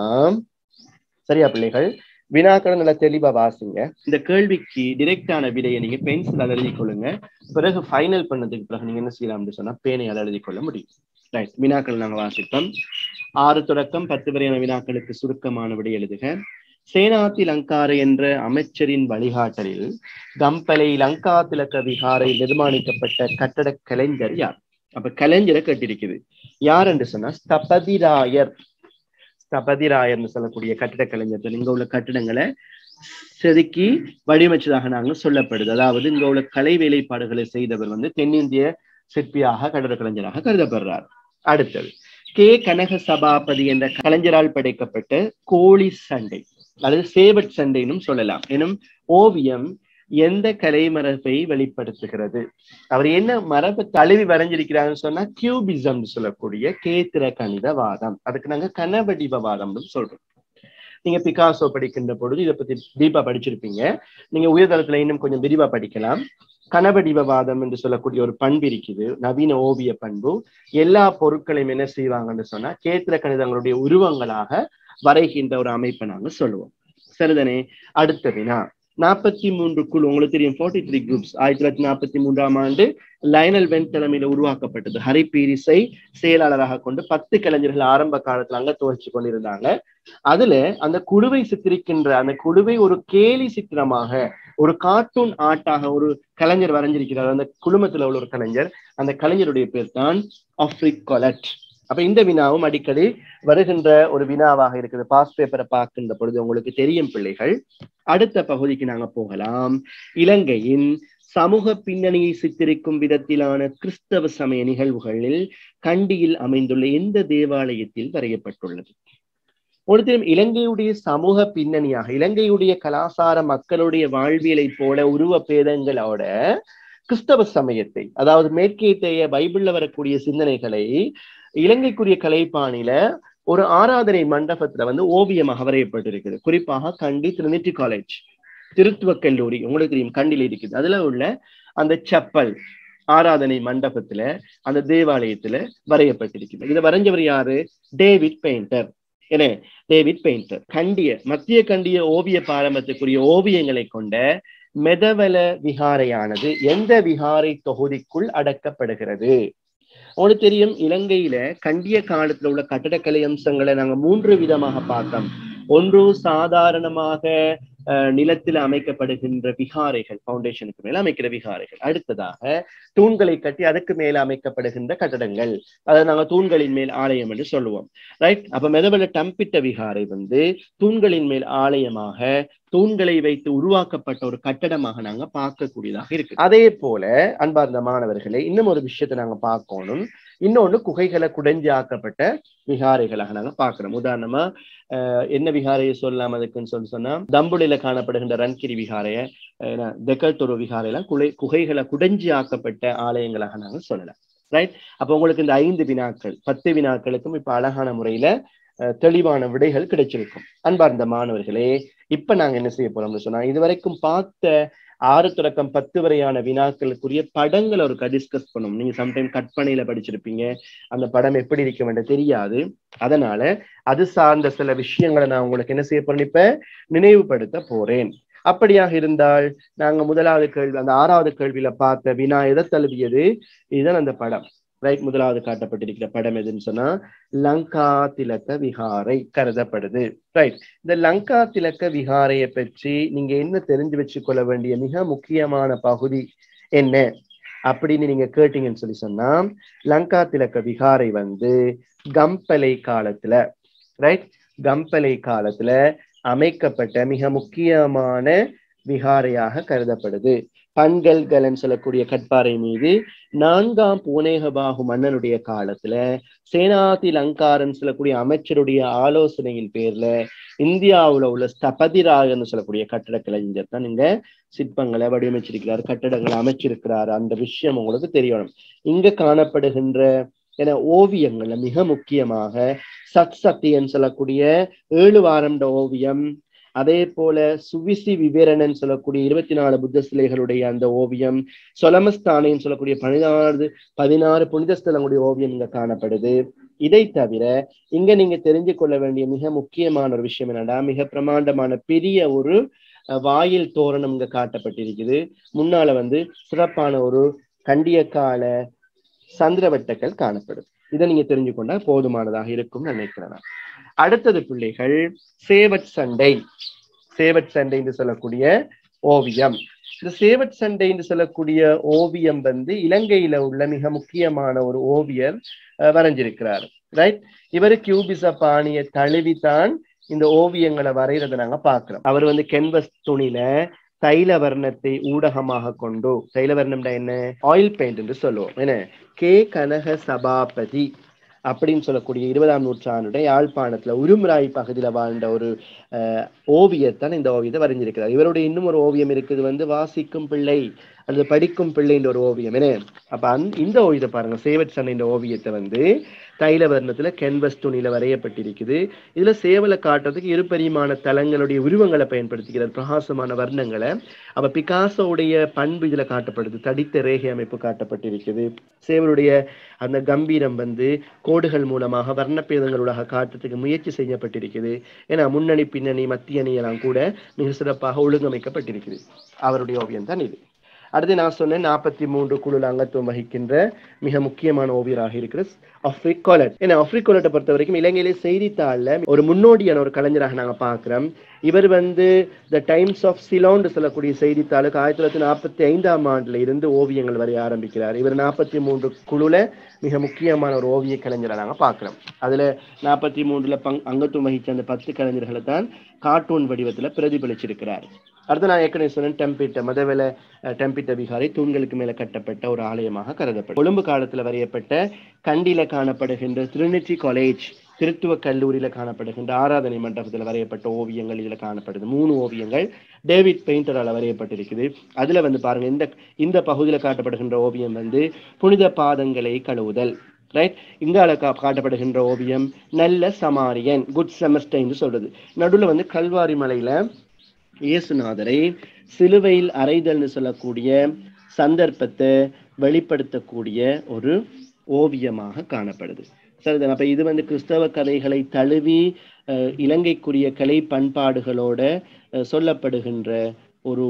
சரியா பிள்ளைகள் வினாக்களை நல்லா தெளிவா வாசிங்க இந்த கேள்விக்கு டிரெக்டான விடையை நீங்க பென்சில் எழுதி கொள்ளுங்க பிறகு ஃபைனல் பண்ணதுக்கு பிறகு நீங்க என்ன செய்யலாம்னு சொன்னா பேனையால் எழுதி கொள்ள முடியும் ரைட் வினாக்கள் நாங்க வாசிப்போம் ஆறு தொடக்கம் பத்து வரையான வினாக்களுக்கு சுருக்கமான விடை எழுதுக சேனாதி லங்கார என்ற அமைச்சரின் வழிகாட்டலில் கம்பலை லங்கா திலக்க விகாரை நிர்மாணிக்கப்பட்ட கட்டட கலைஞர் யார் அப்ப கலைஞரை கட்டிருக்குது யார் என்று சொன்னா ஸ்தபதிராயர் ஸ்தபதிராயர்னு சொல்லக்கூடிய கட்டிட கலைஞர்கள் இங்க உள்ள கட்டிடங்களை செதுக்கி வடிவமைச்சதாக நாங்கள் சொல்லப்படுது அதாவது இங்க உள்ள கலை வேலைப்பாடுகளை செய்தவர் வந்து தென்னிந்திய சிற்பியாக கட்டட கலைஞராக கருதப்படுறார் அடுத்தது கே கனக சபாபதி என்ற கலைஞரால் படைக்கப்பட்ட கோழி சண்டை அல்லது சேவட் சண்டைனும் சொல்லலாம் எனும் ஓவியம் எந்த கலைமரபை வெளிப்படுத்துகிறது அவர் என்ன மரபை தழுவி வரைஞ்சிருக்கிறாருன்னு சொன்னா கியூபிசம் சொல்லக்கூடிய கேத்திர கணிதவாதம் அதுக்கு நாங்க கனவடிவவாதம்னு சொல்றோம் நீங்க பிகாசோ படிக்கின்ற பொழுது இதை பத்தி டீப்பா படிச்சிருப்பீங்க நீங்க உயர்தளத்துல இன்னும் கொஞ்சம் விரிவா படிக்கலாம் கனவடிவவாதம் என்று சொல்லக்கூடிய ஒரு பண்பு இருக்குது நவீன ஓவிய பண்பு எல்லா பொருட்களையும் என்ன செய்வாங்கன்னு சொன்னா கேத்திர கணிதங்களுடைய உருவங்களாக வரைகின்ற ஒரு அமைப்பை நாங்க சொல்லுவோம் சரிதானே அடுத்த வினா நாற்பத்தி மூன்று குழு உங்களுக்கு தெரியும் ஃபோர்ட்டி த்ரீ குரூப்ஸ் ஆயிரத்தி தொள்ளாயிரத்தி நாற்பத்தி மூன்றாம் ஆண்டு லைனல் வென் தலைமையில உருவாக்கப்பட்டது ஹரி பீரிஸை செயலாளராக கொண்டு பத்து கலைஞர்கள் ஆரம்ப காலத்துல அங்க துவச்சு கொண்டிருந்தாங்க அதுல அந்த குழுவை சித்தரிக்கின்ற அந்த குழுவை ஒரு கேலி சித்திரமாக ஒரு கார்ட்டூன் ஆர்ட்டாக ஒரு கலைஞர் வரைஞ்சிருக்கிறார் அந்த குழுமத்துல உள்ள ஒரு கலைஞர் அந்த கலைஞருடைய பேர் தான் ஆஃப்ரிக் கொலட் அப்ப இந்த வினாவும் அடிக்கடி வருகின்ற ஒரு வினாவாக இருக்குது பாஸ் பேப்பரை பார்க்கின்ற பொழுது உங்களுக்கு தெரியும் பிள்ளைகள் அடுத்த பகுதிக்கு நாங்க போகலாம் இலங்கையின் சமூக பின்னணியை சித்தரிக்கும் விதத்திலான கிறிஸ்தவ சமய நிகழ்வுகளில் கண்டியில் அமைந்துள்ள எந்த தேவாலயத்தில் வரையப்பட்டுள்ளது ஒரு தெரியும் இலங்கையுடைய சமூக பின்னணியாக இலங்கையுடைய கலாசார மக்களுடைய வாழ்வியலை போல உருவ பேதங்களோட கிறிஸ்தவ சமயத்தை அதாவது மேற்கேத்தைய பைபிள்ல வரக்கூடிய சிந்தனைகளை இலங்கைக்குரிய கலைப்பாணியில ஒரு ஆராதனை மண்டபத்துல வந்து ஓவியமாக வரையப்பட்டிருக்குது குறிப்பாக கண்டி திருநிட்டி காலேஜ் திருத்துவ கல்லூரி உங்களுக்கு தெரியும் கண்டில இருக்குது அதுல உள்ள அந்த செப்பல் ஆராதனை மண்டபத்துல அந்த தேவாலயத்துல வரையப்பட்டிருக்குது இதை வரைஞ்சவர் யாரு டேவிட் பெயிண்டர் என்ன டேவிட் பெயிண்டர் கண்டிய மத்திய கண்டிய ஓவிய பாரம்பரியத்துக்குரிய ஓவியங்களை கொண்ட மெதவல விகாரையானது எந்த விகாரை தொகுதிக்குள் அடக்கப்படுகிறது உங்களுக்கு தெரியும் இலங்கையில கண்டிய காலத்துல உள்ள கட்டடக்கலை அம்சங்களை நாங்க மூன்று விதமாக பார்த்தோம் ஒன்று சாதாரணமாக நிலத்தில் அமைக்கப்படுகின்ற விகாரைகள் பவுண்டேஷனுக்கு மேல அமைக்கிற விகாரைகள் அடுத்ததாக தூண்களை கட்டி அதுக்கு மேல அமைக்கப்படுகின்ற கட்டடங்கள் அதை நாங்க தூண்களின் மேல் ஆலயம் என்று சொல்லுவோம் ரைட் அப்ப மெதவல டம்பிட்ட விகாரை வந்து தூண்களின் மேல் ஆலயமாக தூண்களை வைத்து உருவாக்கப்பட்ட ஒரு கட்டடமாக நாங்க பார்க்கக்கூடியதாக இருக்கு அதே போல அன்பார்ந்த மாணவர்களை இன்னும் ஒரு விஷயத்தை நாங்க பார்க்கணும் இன்னொன்னு குகைகளை குடைஞ்சி ஆக்கப்பட்ட விகாரைகளாக நாங்க பார்க்கிறோம் உதாரணமா என்ன விகாரையை சொல்லலாம் அதுக்குன்னு சொல்லி சொன்னா தம்புளில காணப்படுகின்ற ரன்கிரி விகாரைய தெக்கல்தொரு விகாரையெல்லாம் குலை குகைகளை குடைஞ்சி ஆக்கப்பட்ட ஆலயங்களாக நாங்க சொல்லலாம் ரைட் அப்ப உங்களுக்கு இந்த ஐந்து வினாக்கள் பத்து வினாக்களுக்கும் இப்ப அழகான முறையில தெளிவான விடைகள் கிடைச்சிருக்கும் அன்பார்ந்த மாணவர்களே இப்ப நாங்க என்ன செய்ய போறோம்னு சொன்னா இதுவரைக்கும் பார்த்த ஆறு தொடக்கம் பத்து வரையான வினாக்களுக்குரிய படங்களை ஒரு டிஸ்கஸ் பண்ணும் நீங்க சம்டைம் கற்பனையில படிச்சிருப்பீங்க அந்த படம் எப்படி இருக்க வேண்டிய தெரியாது அதனால அது சார்ந்த சில விஷயங்களை நான் உங்களுக்கு என்ன செய்ய போறேன் இப்ப நினைவுபடுத்த போறேன் அப்படியாக இருந்தால் நாங்க முதலாவது கேள்வி அந்த ஆறாவது கேள்வியில பார்த்த வினா எதை தழுவியது இதுதான் அந்த படம் ரைட் முதலாவது காட்டப்பட்டிருக்கிற படம் எதுன்னு சொன்னா லங்கா திலக்க விகாரை கருதப்படுது ரைட் இந்த லங்கா திலக்க விகாரையை பற்றி நீங்க என்ன தெரிஞ்சு வச்சுக்கொள்ள வேண்டிய மிக முக்கியமான பகுதி என்ன அப்படின்னு நீங்க கேட்டீங்கன்னு சொல்லி சொன்னா லங்கா திலக்க விகாரை வந்து கம்பலை காலத்துல ரைட் கம்பலை காலத்துல அமைக்கப்பட்ட மிக முக்கியமான விகாரையாக கருதப்படுது பண்கல்கலன் சொல்லக்கூடிய கட்பாறை மீது நான்காம் பூனேகபாகு மன்னனுடைய காலத்துல சேனாதி லங்காரன் சொல்லக்கூடிய அமைச்சருடைய ஆலோசனையின் பேர்ல இந்தியாவுல உள்ள ஸ்தபதிராகன்னு சொல்லக்கூடிய கட்டட கலைஞர் தான் இங்க சிற்பங்களை வடிவமைச்சிருக்கிறார் கட்டடங்களை அமைச்சிருக்கிறார் அந்த விஷயம் உங்களுக்கு தெரியணும் இங்க காணப்படுகின்ற என ஓவியங்கள்ல மிக முக்கியமாக சத் சத்தியன் சொல்லக்கூடிய ஏழு வாரம்ட ஓவியம் அதே போல சுவிசி விவேரணன் சொல்லக்கூடிய இருபத்தி நாலு புத்த சிலைகளுடைய அந்த ஓவியம் சொலமஸ்தானின்னு சொல்லக்கூடிய பதினாறு பதினாறு புனித ஸ்தலங்களுடைய ஓவியம் இங்க காணப்படுது இதை தவிர இங்க நீங்க தெரிஞ்சு கொள்ள வேண்டிய மிக முக்கியமான ஒரு விஷயம் என்னன்னா மிக பிரமாண்டமான பெரிய ஒரு வாயில் தோரணம் இங்க காட்டப்பட்டிருக்குது முன்னால வந்து சிறப்பான ஒரு கண்டிய கால சந்திரவட்டங்கள் காணப்படுது இதை நீங்க தெரிஞ்சு கொண்டா போதுமானதாக இருக்கும் நினைக்கிறேன் அடுத்தது பிள்ளைகள் சேவட் சண்டை சேவட் சண்டை என்று சொல்லக்கூடிய ஓவியம் இந்த சேவட் சண்டை என்று சொல்லக்கூடிய ஓவியம் வந்து இலங்கையில உள்ள மிக முக்கியமான ஒரு ஓவியர் வரைஞ்சிருக்கிறார் ரைட் இவர் கியூபிச பாணிய தழுவித்தான் இந்த ஓவியங்களை வரைகிறத நாங்க பாக்குறோம் அவர் வந்து கென்வஸ் துணில தைல வர்ணத்தை ஊடகமாக கொண்டு தைல வர்ணம்னா என்ன ஆயில் பெயிண்ட் என்று சொல்லுவோம் என்ன கே கனக சபாபதி அப்படின்னு சொல்லக்கூடிய இருபதாம் நூற்றாண்டுடைய யாழ்ப்பாணத்துல உருமுராய் பகுதியில வாழ்ந்த ஒரு ஓவியத்தான் இந்த ஓவியத்தை வரைஞ்சிருக்கிறார் இவருடைய இன்னும் ஒரு ஓவியம் இருக்குது வந்து வாசிக்கும் பிள்ளை அல்லது படிக்கும் பிள்ளைன்ற ஒரு ஓவியம் என்ன அப்ப அந் இந்த ஓவியத்தை பாருங்க சேவட் சன் இந்த ஓவியத்தை வந்து தைல வர்ணத்துல கேன்வஸ் துணியில வரையப்பட்டிருக்குது இதுல சேவலை காட்டுறதுக்கு இரு பரிமாண தலங்களுடைய உருவங்களை பயன்படுத்திக்கிறார் பிரகாசமான வர்ணங்களை அப்ப பிகாசோடைய பண்பு இதுல காட்டப்படுது தடித்த ரேகை அமைப்பு காட்டப்பட்டிருக்குது சேவலுடைய அந்த கம்பீரம் வந்து கோடுகள் மூலமாக வர்ணப்பேதங்களூடாக காட்டுறதுக்கு முயற்சி செய்யப்பட்டிருக்குது ஏன்னா முன்னணி பின்னணி மத்திய அணி எல்லாம் கூட மிக சிறப்பாக ஒழுங்கமைக்கப்பட்டிருக்குது அவருடைய ஓவியம் தான் இது அடுத்து நான் சொன்னேன் நாற்பத்தி மூன்று குழுல அங்கத்துவம் வகிக்கின்ற மிக முக்கியமான ஓவியராக இருக்கிற அஃப்ரிகோலட் ஏன்னா அஃப்ரிகோலட்டை பொறுத்த வரைக்கும் இலங்கையிலே செய்தித்தாள்ல ஒரு முன்னோடியான ஒரு கலைஞராக நாங்க பாக்குறோம் இவர் வந்து த டைம்ஸ் ஆஃப் சிலோன் சொல்லக்கூடிய செய்தித்தாளுக்கு ஆயிரத்தி தொள்ளாயிரத்தி நாற்பத்தி ஐந்தாம் ஆண்டுல இருந்து ஓவியங்கள் வரைய ஆரம்பிக்கிறார் இவர் நாற்பத்தி மூன்று குழுல மிக முக்கியமான ஒரு ஓவிய கலைஞரை நாங்க பாக்குறோம் அதுல நாற்பத்தி மூன்றுல பங் அங்கத்துவம் வகிச்ச அந்த பத்து கலைஞர்களை தான் கார்ட்டூன் வடிவத்துல பிரதிபலிச்சிருக்கிறார் அடுத்து நான் ஏற்கனவே சொன்னேன் டெம்பிட்ட மதவெல டெம்பிட்ட விகாரை தூண்களுக்கு மேல கட்டப்பட்ட ஒரு ஆலயமாக கருதப்படும் கொழும்பு காலத்துல வரையப்பட்ட கண்டில காணப்படுகின்ற திருநெற்றி காலேஜ் திருத்துவ கல்லூரியில காணப்படுகின்ற ஆராதனை மண்டபத்துல வரையப்பட்ட ஓவியங்கள் இதுல காணப்படுது மூணு ஓவியங்கள் டேவிட் பெயிண்டரால வரையப்பட்டிருக்குது அதுல வந்து பாருங்க இந்த இந்த பகுதியில காட்டப்படுகின்ற ஓவியம் வந்து புனித பாதங்களை கழுவுதல் ரைட் இங்கால கா காட்டப்படுகின்ற ஓவியம் நல்ல சமாரியன் குட் செமஸ்டர் சொல்றது நடுவுல வந்து கல்வாரி மலையில இயேசுநாதரை சிலுவையில் அறைதல்னு சொல்லக்கூடிய சந்தர்ப்பத்தை வெளிப்படுத்தக்கூடிய ஒரு ஓவியமாக காணப்படுது சரிதான் அப்ப இது வந்து கிறிஸ்தவ கதைகளை தழுவி இலங்கைக்குரிய கலை பண்பாடுகளோட சொல்லப்படுகின்ற ஒரு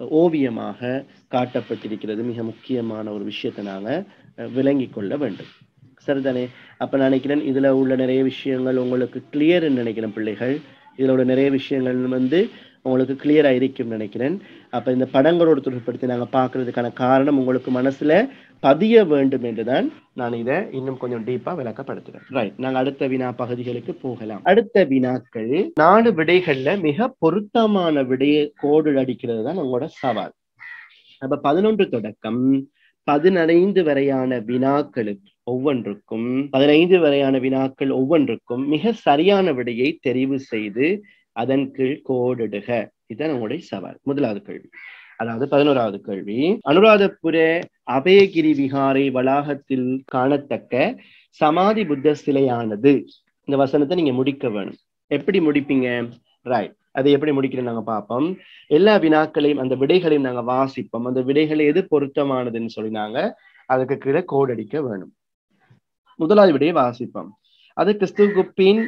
ஓவியமாக காட்டப்பட்டிருக்கிறது மிக முக்கியமான ஒரு விஷயத்தை நாங்க விளங்கி கொள்ள வேண்டும் சரிதானே அப்ப நான் நினைக்கிறேன் இதுல உள்ள நிறைய விஷயங்கள் உங்களுக்கு கிளியர்னு நினைக்கிறேன் பிள்ளைகள் இதுல உள்ள நிறைய விஷயங்கள் வந்து உங்களுக்கு கிளியரா இருக்கும் நினைக்கிறேன் அப்ப இந்த படங்களோடு தொடர்படுத்தி நாங்க பாக்குறதுக்கான காரணம் உங்களுக்கு மனசுல பதிய வேண்டும் என்றுதான் நான் இதை இன்னும் கொஞ்சம் டீப்பா விளக்கப்படுத்துறேன் ரைட் நாங்க அடுத்த வினா பகுதிகளுக்கு போகலாம் அடுத்த வினாக்கள் நாலு விடைகள்ல மிக பொருத்தமான விடையை கோடு அடிக்கிறது தான் உங்களோட சவால் அப்ப பதினொன்று தொடக்கம் பதினைந்து வரையான வினாக்களுக்கு ஒவ்வொன்றுக்கும் பதினைந்து வரையான வினாக்கள் ஒவ்வொன்றுக்கும் மிக சரியான விடையை தெரிவு செய்து அதன் கீழ் கோடிடுக இதுதான் உங்களுடைய சவால் முதலாவது கேள்வி அதாவது பதினோராவது கேள்வி அனுராதபுர அபயகிரி விகாரை வளாகத்தில் காணத்தக்க சமாதி புத்த சிலையானது இந்த வசனத்தை நீங்க முடிக்க வேணும் எப்படி முடிப்பீங்க ரைட் அதை எப்படி முடிக்கிறேன் நாங்க பார்ப்போம் எல்லா வினாக்களையும் அந்த விடைகளையும் நாங்க வாசிப்போம் அந்த விடைகளை எது பொருத்தமானதுன்னு சொல்லி நாங்க அதுக்கு கீழே கோடடிக்க வேணும் முதலாவது விடையை வாசிப்போம் அது கிறிஸ்துவுக்கு பின்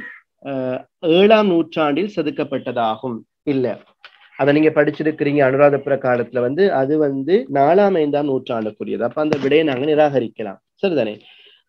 ஏழாம் நூற்றாண்டில் செதுக்கப்பட்டதாகும் இல்ல அதை நீங்க படிச்சிருக்கிறீங்க அனுராதபுர காலத்துல வந்து அது வந்து நாலாம் ஐந்தாம் நூற்றாண்டுக்குரியது அப்ப அந்த விடையை நாங்க நிராகரிக்கலாம் சரிதானே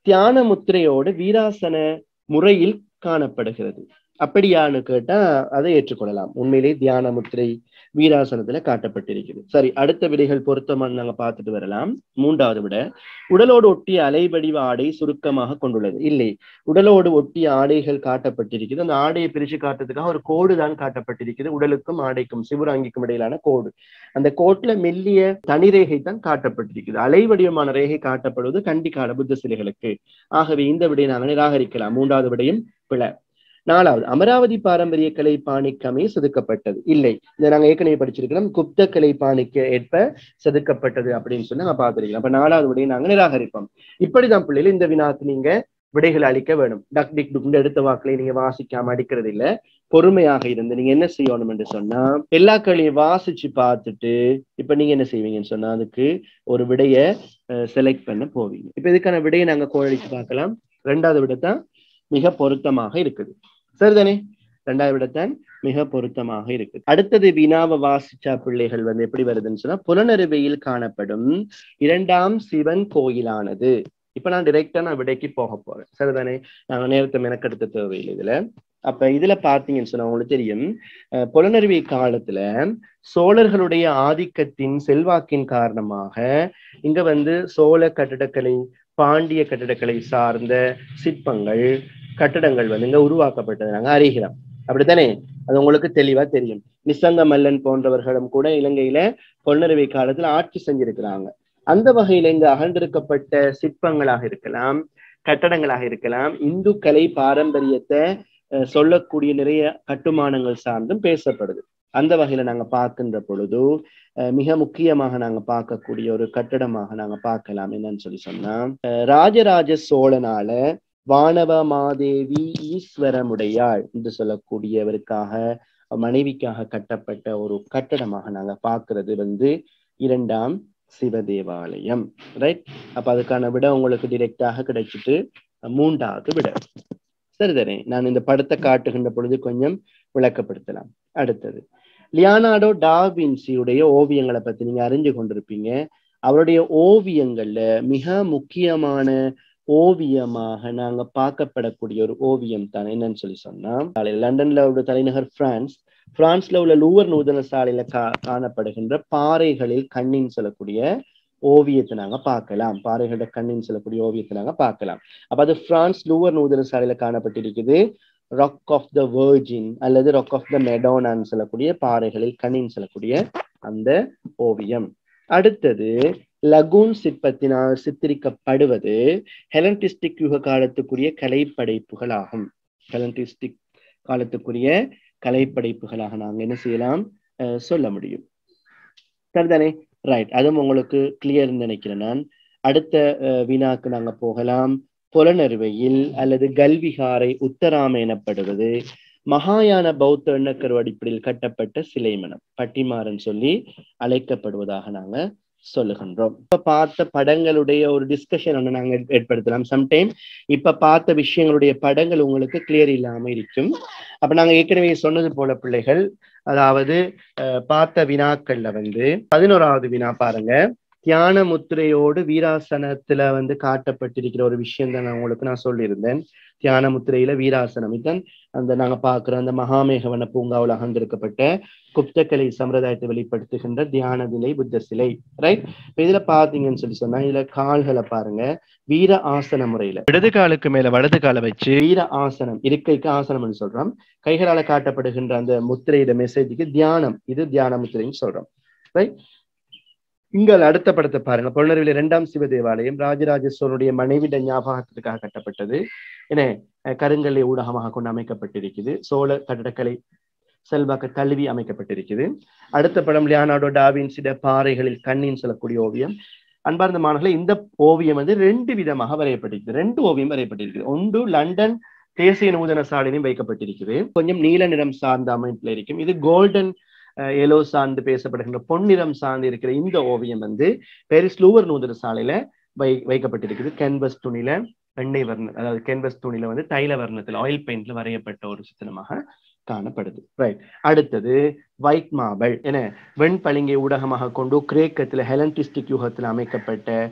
தியான முத்திரையோடு வீராசன முறையில் காணப்படுகிறது அப்படியான்னு கேட்டா அதை ஏற்றுக்கொள்ளலாம் உண்மையிலே தியான முத்திரை வீராசனத்துல காட்டப்பட்டிருக்கிறது சரி அடுத்த விடைகள் பொருத்தமான நாங்க பார்த்துட்டு வரலாம் மூன்றாவது விட உடலோடு ஒட்டிய அலைவடிவ ஆடை சுருக்கமாக கொண்டுள்ளது இல்லை உடலோடு ஒட்டிய ஆடைகள் காட்டப்பட்டிருக்கிறது அந்த ஆடையை பிரிச்சு காட்டுறதுக்காக ஒரு கோடு தான் காட்டப்பட்டிருக்கிறது உடலுக்கும் ஆடைக்கும் சிவராங்கிக்கும் இடையிலான கோடு அந்த கோட்ல மெல்லிய தனிரேகை தான் காட்டப்பட்டிருக்கிறது அலைவடிவமான ரேகை காட்டப்படுவது கண்டிக்கால புத்த சிலைகளுக்கு ஆகவே இந்த விடையை நாங்கள் நிராகரிக்கலாம் மூன்றாவது விடையும் பிழை நாலாவது அமராவதி பாரம்பரிய கலை பாணிக்கமே செதுக்கப்பட்டது இல்லை இதை நாங்க ஏற்கனவே படிச்சிருக்கிறோம் குப்த கலை பாணிக்கு ஏற்ப செதுக்கப்பட்டது அப்படின்னு சொல்லி நாங்க பார்த்திருக்கலாம் அப்ப நாலாவது விடையை நாங்க நிராகரிப்போம் இப்படிதான் பிள்ளைகள் இந்த வினாக்கு நீங்க விடைகளை அளிக்க வேணும் டக் டிக் டுக் எடுத்த வாக்களை நீங்க வாசிக்காம அடிக்கிறது இல்ல பொறுமையாக இருந்து நீங்க என்ன செய்யணும் என்று சொன்னா எல்லா கலையும் வாசிச்சு பார்த்துட்டு இப்ப நீங்க என்ன செய்வீங்கன்னு சொன்னா அதுக்கு ஒரு விடைய செலக்ட் பண்ண போவீங்க இப்ப இதுக்கான விடையை நாங்க கோழடிச்சு பார்க்கலாம் ரெண்டாவது விடத்தான் மிக பொருத்தமாக இருக்குது சரிதானே ரெண்டாவது விடத்தான் மிக பொருத்தமாக இருக்கு அடுத்தது வினாவ வாசிச்சா பிள்ளைகள் வந்து எப்படி வருதுன்னு சொன்னா புலனறுவையில் காணப்படும் இரண்டாம் சிவன் கோயிலானது இப்ப நான் டிரெக்டா நான் விடைக்கு போக போறேன் சரிதானே நான் நேரத்தை மெனக்கெடுத்த தேவையில்லை இதுல அப்ப இதுல பாத்தீங்கன்னு சொன்னா உங்களுக்கு தெரியும் புலனறிவை காலத்துல சோழர்களுடைய ஆதிக்கத்தின் செல்வாக்கின் காரணமாக இங்க வந்து சோழ கட்டிடக்கலை பாண்டிய கட்டிடக்கலை சார்ந்த சிற்பங்கள் கட்டடங்கள் வந்து இங்க உருவாக்கப்பட்டது நாங்க அறிகிறோம் அப்படித்தானே அது உங்களுக்கு தெளிவா தெரியும் நிசங்க மல்லன் போன்றவர்களும் கூட இலங்கையில பொன்னறிவை காலத்துல ஆட்சி செஞ்சிருக்கிறாங்க அந்த வகையில இங்க அகழ்ந்திருக்கப்பட்ட சிற்பங்களாக இருக்கலாம் கட்டடங்களாக இருக்கலாம் இந்து கலை பாரம்பரியத்தை சொல்லக்கூடிய நிறைய கட்டுமானங்கள் சார்ந்தும் பேசப்படுது அந்த வகையில நாங்க பார்க்கின்ற பொழுது மிக முக்கியமாக நாங்க பார்க்கக்கூடிய ஒரு கட்டடமாக நாங்க பார்க்கலாம் என்னன்னு சொல்லி சொன்னா ராஜராஜ சோழனால வானவ மாதேவி ஈஸ்வரமுடையாள் என்று சொல்லக்கூடியவருக்காக மனைவிக்காக கட்டப்பட்ட ஒரு கட்டடமாக நாங்க பார்க்கிறது வந்து இரண்டாம் சிவ தேவாலயம் ரைட் அப்ப அதுக்கான விட உங்களுக்கு டிரெக்டாக கிடைச்சிட்டு மூன்றாவது விட சரிதானே நான் இந்த படத்தை காட்டுகின்ற பொழுது கொஞ்சம் விளக்கப்படுத்தலாம் அடுத்தது லியானாடோ டாவின்சியுடைய ஓவியங்களை பத்தி நீங்க அறிஞ்சு கொண்டிருப்பீங்க அவருடைய ஓவியங்கள்ல மிக முக்கியமான ஓவியமாக நாங்க பார்க்கப்படக்கூடிய ஒரு ஓவியம் தான் என்னன்னு சொல்லி சொன்னா லண்டன்ல உள்ள தலைநகர் பிரான்ஸ் பிரான்ஸ்ல உள்ள லூவர் நூதன சாலையில கா காணப்படுகின்ற பாறைகளில் கண்ணின் சொல்லக்கூடிய ஓவியத்தை நாங்க பார்க்கலாம் பாறைகளோட கண்ணின் சொல்லக்கூடிய ஓவியத்தை நாங்க பார்க்கலாம் அப்ப அது பிரான்ஸ் லூவர் நூதன சாலையில காணப்பட்டிருக்குது ராக் ஆஃப் த வேர்ஜின் அல்லது ராக் ஆஃப் த மெடோனான்னு சொல்லக்கூடிய பாறைகளில் கண்ணின் சொல்லக்கூடிய அந்த ஓவியம் அடுத்தது லகூன் சிற்பத்தினால் சித்தரிக்கப்படுவது ஹெலண்டிஸ்டிக் யுக காலத்துக்குரிய கலைப்படைப்புகள் ஆகும் ஹெலண்டிஸ்டிக் காலத்துக்குரிய கலைப்படைப்புகளாக நாங்க என்ன செய்யலாம் சொல்ல முடியும் சரிதானே ரைட் அதுவும் உங்களுக்கு கிளியர் நினைக்கிறேன் நான் அடுத்த வினாக்கு நாங்க போகலாம் புலனறுவையில் அல்லது கல்விகாரை உத்தராம எனப்படுவது மகாயான பௌத்த எண்ணக்கரு அடிப்படையில் கட்டப்பட்ட சிலை மனம் பட்டிமாறன் சொல்லி அழைக்கப்படுவதாக நாங்க சொல்லுகின்றோம் இப்ப பார்த்த படங்களுடைய ஒரு டிஸ்கஷன் ஒன்று நாங்க ஏற்படுத்தலாம் சம்டைம் இப்ப பார்த்த விஷயங்களுடைய படங்கள் உங்களுக்கு கிளியர் இல்லாம இருக்கும் அப்ப நாங்க ஏற்கனவே சொன்னது போல பிள்ளைகள் அதாவது பார்த்த வினாக்கள்ல வந்து பதினோராவது வினா பாருங்க தியான முத்திரையோடு வீராசனத்துல வந்து காட்டப்பட்டிருக்கிற ஒரு விஷயம் தான் நான் உங்களுக்கு நான் சொல்லியிருந்தேன் தியான முத்திரையில வீராசனம் இதுதான் அந்த நாங்க பாக்குற அந்த மகாமேகவன பூங்காவில் அகர்ந்திருக்கப்பட்ட குப்தக்கலை சம்பிரதாயத்தை வெளிப்படுத்துகின்ற தியான நிலை புத்த சிலை ரைட் இதுல பாத்தீங்கன்னு சொல்லி சொன்னா இதுல கால்களை பாருங்க வீர ஆசன முறையில இடது காலுக்கு மேல வலது காலை வச்சு வீர ஆசனம் இருக்கைக்கு ஆசனம்னு சொல்றோம் கைகளால காட்டப்படுகின்ற அந்த முத்திரையிட மெசேஜுக்கு தியானம் இது தியான முத்திரைன்னு சொல்றோம் ரைட் இங்க அடுத்த படத்தை பாருங்க பொன்னறிவில் இரண்டாம் சிவ தேவாலயம் ராஜராஜ சோழனுடைய மனைவிட ஞாபகத்திற்காக கட்டப்பட்டது என கருங்கல்லை ஊடகமாக கொண்டு அமைக்கப்பட்டிருக்குது சோழ கட்டடக்கலை செல்வாக்க தழுவி அமைக்கப்பட்டிருக்குது அடுத்த படம் லியானாடோ டாவின்சிட பாறைகளில் கண்ணின்னு சொல்லக்கூடிய ஓவியம் அன்பார்ந்த மாணவர்களை இந்த ஓவியம் வந்து ரெண்டு விதமாக வரையப்பட்டிருக்கு ரெண்டு ஓவியம் வரையப்பட்டிருக்கு ஒன்று லண்டன் தேசிய நூதன சாலையிலும் வைக்கப்பட்டிருக்குது கொஞ்சம் நீல நிறம் சார்ந்த அமைப்பில் இருக்கும் இது கோல்டன் எலோ சார்ந்து பேசப்படுகின்ற பொன்னிறம் சார்ந்து இருக்கிற இந்த ஓவியம் வந்து பெரிஸ் லூவர் நூதன சாலையில வை வைக்கப்பட்டிருக்குது கேன்வஸ் துணியில எண்ணெய் வர்ணம் அதாவது கேன்வஸ் துணியில வந்து தைல வர்ணத்துல ஆயில் பெயிண்ட்ல வரையப்பட்ட ஒரு சித்திரமாக காணப்படுது ரைட் அடுத்தது ஒயிட் மார்பிள் என வெண்பளிங்கை ஊடகமாக கொண்டு கிரேக்கத்துல ஹெலண்டிஸ்டிக் யுகத்தில் அமைக்கப்பட்ட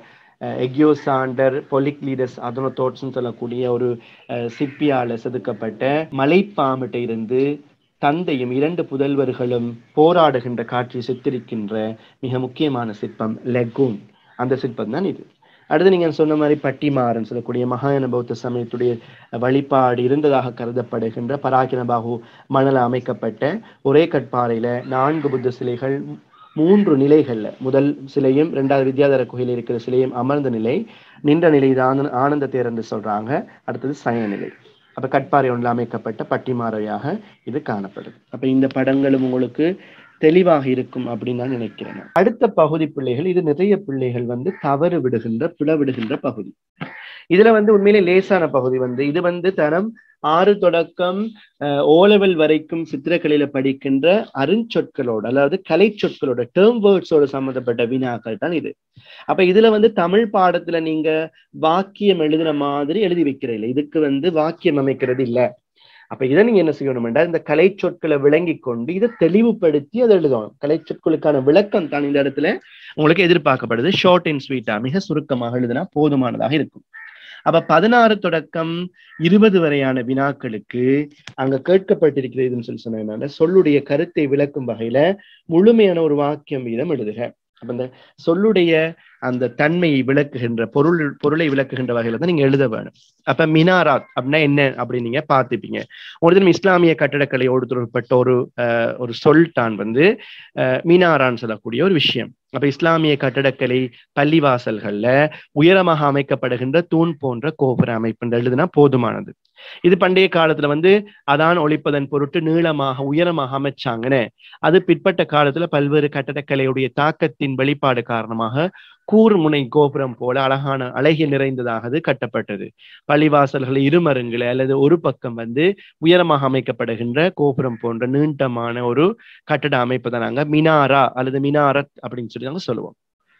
எக்யோசாண்டர் பொலிக்லீடஸ் அதனோதோட்ஸ்னு சொல்லக்கூடிய ஒரு சிப்பியால செதுக்கப்பட்ட மலைப்பாம்பிட்ட இருந்து தந்தையும் இரண்டு புதல்வர்களும் போராடுகின்ற காட்சியை சித்தரிக்கின்ற மிக முக்கியமான சிற்பம் லெகூன் அந்த சிற்பம் தான் இது அடுத்து நீங்க சொன்ன மாதிரி பட்டிமாறன் சொல்லக்கூடிய மகாயான பௌத்த சமயத்துடைய வழிபாடு இருந்ததாக கருதப்படுகின்ற பராக்கிரபாகு மணல அமைக்கப்பட்ட ஒரே கட்பாறையில நான்கு புத்த சிலைகள் மூன்று நிலைகள்ல முதல் சிலையும் இரண்டாவது வித்யாதர கோயிலில் இருக்கிற சிலையும் அமர்ந்த நிலை நின்ற நிலை தான் ஆனந்த தேர் என்று சொல்றாங்க அடுத்தது சயன நிலை அப்ப கட்பாறை ஒன்றில் அமைக்கப்பட்ட பட்டிமாறையாக இது காணப்படுது அப்ப இந்த படங்களும் உங்களுக்கு தெளிவாக இருக்கும் அப்படின்னு நான் நினைக்கிறேன் அடுத்த பகுதி பிள்ளைகள் இது நிறைய பிள்ளைகள் வந்து தவறு விடுகின்ற பிளவிடுகின்ற பகுதி இதுல வந்து உண்மையிலே லேசான பகுதி வந்து இது வந்து தரம் ஆறு தொடக்கம் ஓலெவல் வரைக்கும் சித்திரக்கலையில படிக்கின்ற அருஞ்சொற்களோட அதாவது கலை சொற்களோட டேர்ம் வேர்ட்ஸோட சம்மந்தப்பட்ட வினாக்கள் தான் இது அப்ப இதுல வந்து தமிழ் பாடத்துல நீங்க வாக்கியம் எழுதுன மாதிரி எழுதி வைக்கிற இல்லை இதுக்கு வந்து வாக்கியம் அமைக்கிறது இல்ல அப்ப இதை நீங்க என்ன செய்யணும்டா இந்த கலை சொற்களை விளங்கி கொண்டு இதை தெளிவுபடுத்தி அதை எழுதணும் கலை சொற்களுக்கான விளக்கம் தான் இந்த இடத்துல உங்களுக்கு எதிர்பார்க்கப்படுது ஷார்ட் அண்ட் ஸ்வீட்டா மிக சுருக்கமாக எழுதினா போதுமானதாக இருக்கும் அப்ப பதினாறு தொடக்கம் இருபது வரையான வினாக்களுக்கு அங்க கேட்கப்பட்டிருக்கிறதுன்னு சொல்லி சொன்ன சொல்லுடைய கருத்தை விளக்கும் வகையில முழுமையான ஒரு வாக்கியம் வீதம் எழுதுக அப்ப இந்த சொல்லுடைய அந்த தன்மையை விளக்குகின்ற பொருள் பொருளை விளக்குகின்ற வகையில தான் நீங்க எழுத வேணும் அப்ப மினாராத் அப்படின்னா என்ன அப்படின்னு நீங்க பார்த்துப்பீங்க ஒரு தினம் இஸ்லாமிய கட்டடக்கலையோடு தொடர்பட்ட ஒரு ஒரு சொல் தான் வந்து மினாரான்னு சொல்லக்கூடிய ஒரு விஷயம் அப்ப இஸ்லாமிய கட்டடக்கலை பள்ளிவாசல்கள்ல உயரமாக அமைக்கப்படுகின்ற தூண் போன்ற கோபுர அமைப்பு எழுதுனா போதுமானது இது பண்டைய காலத்துல வந்து அதான் ஒழிப்பதன் பொருட்டு நீளமாக உயரமாக அமைச்சாங்கன்னு அது பிற்பட்ட காலத்துல பல்வேறு கட்டடக்கலையுடைய தாக்கத்தின் வெளிப்பாடு காரணமாக கூர்முனை கோபுரம் போல அழகான அழகிய நிறைந்ததாக அது கட்டப்பட்டது பள்ளிவாசல்கள் இருமருங்குல அல்லது ஒரு பக்கம் வந்து உயரமாக அமைக்கப்படுகின்ற கோபுரம் போன்ற நீண்டமான ஒரு கட்டட அமைப்பு தான் நாங்க மினாரா அல்லது மினாரத் அப்படின்னு சொல்லி நாங்க சொல்லுவோம்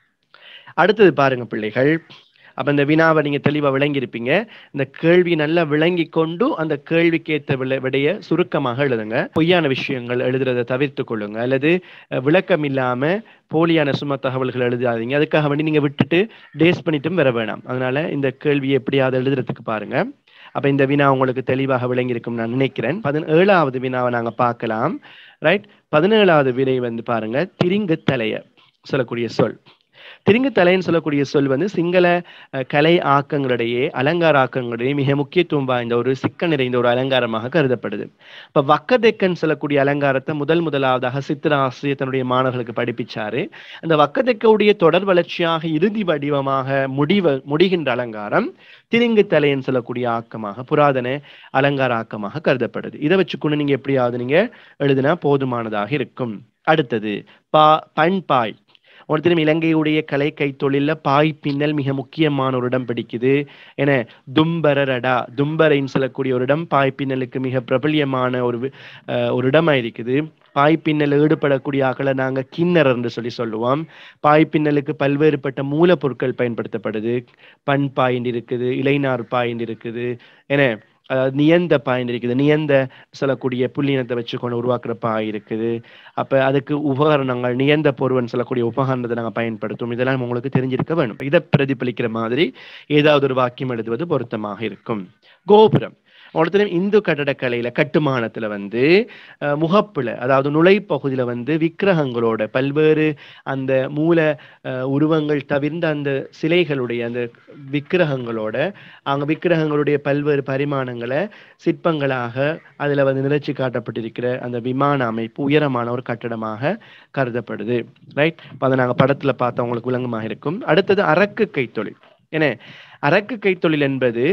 அடுத்தது பாருங்க பிள்ளைகள் அப்ப இந்த வினாவை நீங்க தெளிவா விளங்கி இருப்பீங்க இந்த கேள்வி நல்லா விளங்கி கொண்டு அந்த கேள்விக்கேற்ற விட விடைய சுருக்கமாக எழுதுங்க பொய்யான விஷயங்கள் எழுதுறதை தவிர்த்து கொள்ளுங்க அல்லது விளக்கம் இல்லாம போலியான சும தகவல்கள் எழுதாதீங்க அதுக்காக வேண்டி நீங்க விட்டுட்டு டேஸ் பண்ணிட்டும் வர வேணாம் அதனால இந்த கேள்வியை எப்படியாவது எழுதுறதுக்கு பாருங்க அப்ப இந்த வினா உங்களுக்கு தெளிவாக விளங்கி இருக்கும் நான் நினைக்கிறேன் பதினேழாவது வினாவை நாங்க பார்க்கலாம் ரைட் பதினேழாவது வினை வந்து பாருங்க திரிங்கு தலைய சொல்லக்கூடிய சொல் திரிங்கு தலைன்னு சொல்லக்கூடிய சொல் வந்து சிங்கள கலை ஆக்கங்களிடையே அலங்கார ஆக்கங்களிடையே மிக முக்கியத்துவம் வாய்ந்த ஒரு சிக்க நிறைந்த ஒரு அலங்காரமாக கருதப்படுது இப்ப வக்கதெக்கன் சொல்லக்கூடிய அலங்காரத்தை முதல் முதலாவதாக சித்திர ஆசிரியர் தன்னுடைய மாணவர்களுக்கு படிப்பிச்சாரு அந்த வக்கதெக்கவுடைய தொடர் வளர்ச்சியாக இறுதி வடிவமாக முடிவ முடிகின்ற அலங்காரம் திரிங்கு தலைன்னு சொல்லக்கூடிய ஆக்கமாக புராதன அலங்கார ஆக்கமாக கருதப்படுது இதை வச்சுக்கொண்டு நீங்க எப்படியாவது நீங்க எழுதினா போதுமானதாக இருக்கும் அடுத்தது பா பண்பாய் ஒருத்தரும் இலங்கையுடைய கலை கைத்தொழில பாய் பின்னல் மிக முக்கியமான ஒரு இடம் பிடிக்குது என தும்பரடா தும்பரைன்னு சொல்லக்கூடிய ஒரு இடம் பாய் பின்னலுக்கு மிக பிரபல்யமான ஒரு ஒரு இடமா இருக்குது பாய் பின்னல் ஈடுபடக்கூடிய ஆக்களை நாங்க கிண்ணர் என்று சொல்லி சொல்லுவோம் பாய் பின்னலுக்கு பல்வேறுபட்ட மூலப்பொருட்கள் பயன்படுத்தப்படுது பண் பாயிண்ட் இருக்குது இலைநார் பாயிண்ட் இருக்குது என அதாவது நியந்த பாயிண்ட் இருக்குது நியந்த சொல்லக்கூடிய புள்ளினத்தை வச்சுக்கொண்டு உருவாக்குற பாய் இருக்குது அப்ப அதுக்கு உபகரணங்கள் நியந்த பொருவன் சொல்லக்கூடிய உபகரணத்தை நாங்கள் பயன்படுத்தும் இதெல்லாம் உங்களுக்கு தெரிஞ்சிருக்க வேணும் இதை பிரதிபலிக்கிற மாதிரி ஏதாவது ஒரு வாக்கியம் எழுதுவது பொருத்தமாக இருக்கும் கோபுரம் ஒருத்தரும் இந்து கட்டடக்கலையில கட்டுமானத்துல வந்து முகப்புல அதாவது நுழைப்பகுதியில வந்து விக்கிரகங்களோட பல்வேறு அந்த மூல உருவங்கள் தவிர்ந்த அந்த சிலைகளுடைய அந்த விக்கிரகங்களோட அங்க விக்கிரகங்களுடைய பல்வேறு பரிமாணங்களை சிற்பங்களாக அதுல வந்து நிலச்சி காட்டப்பட்டிருக்கிற அந்த விமான அமைப்பு உயரமான ஒரு கட்டடமாக கருதப்படுது ரைட் அதை நாங்க படத்துல பார்த்தா உங்களுக்கு விளங்கமாக இருக்கும் அடுத்தது அரக்கு கைத்தொழில் ஏன்னா அரக்கு கைத்தொழில் என்பது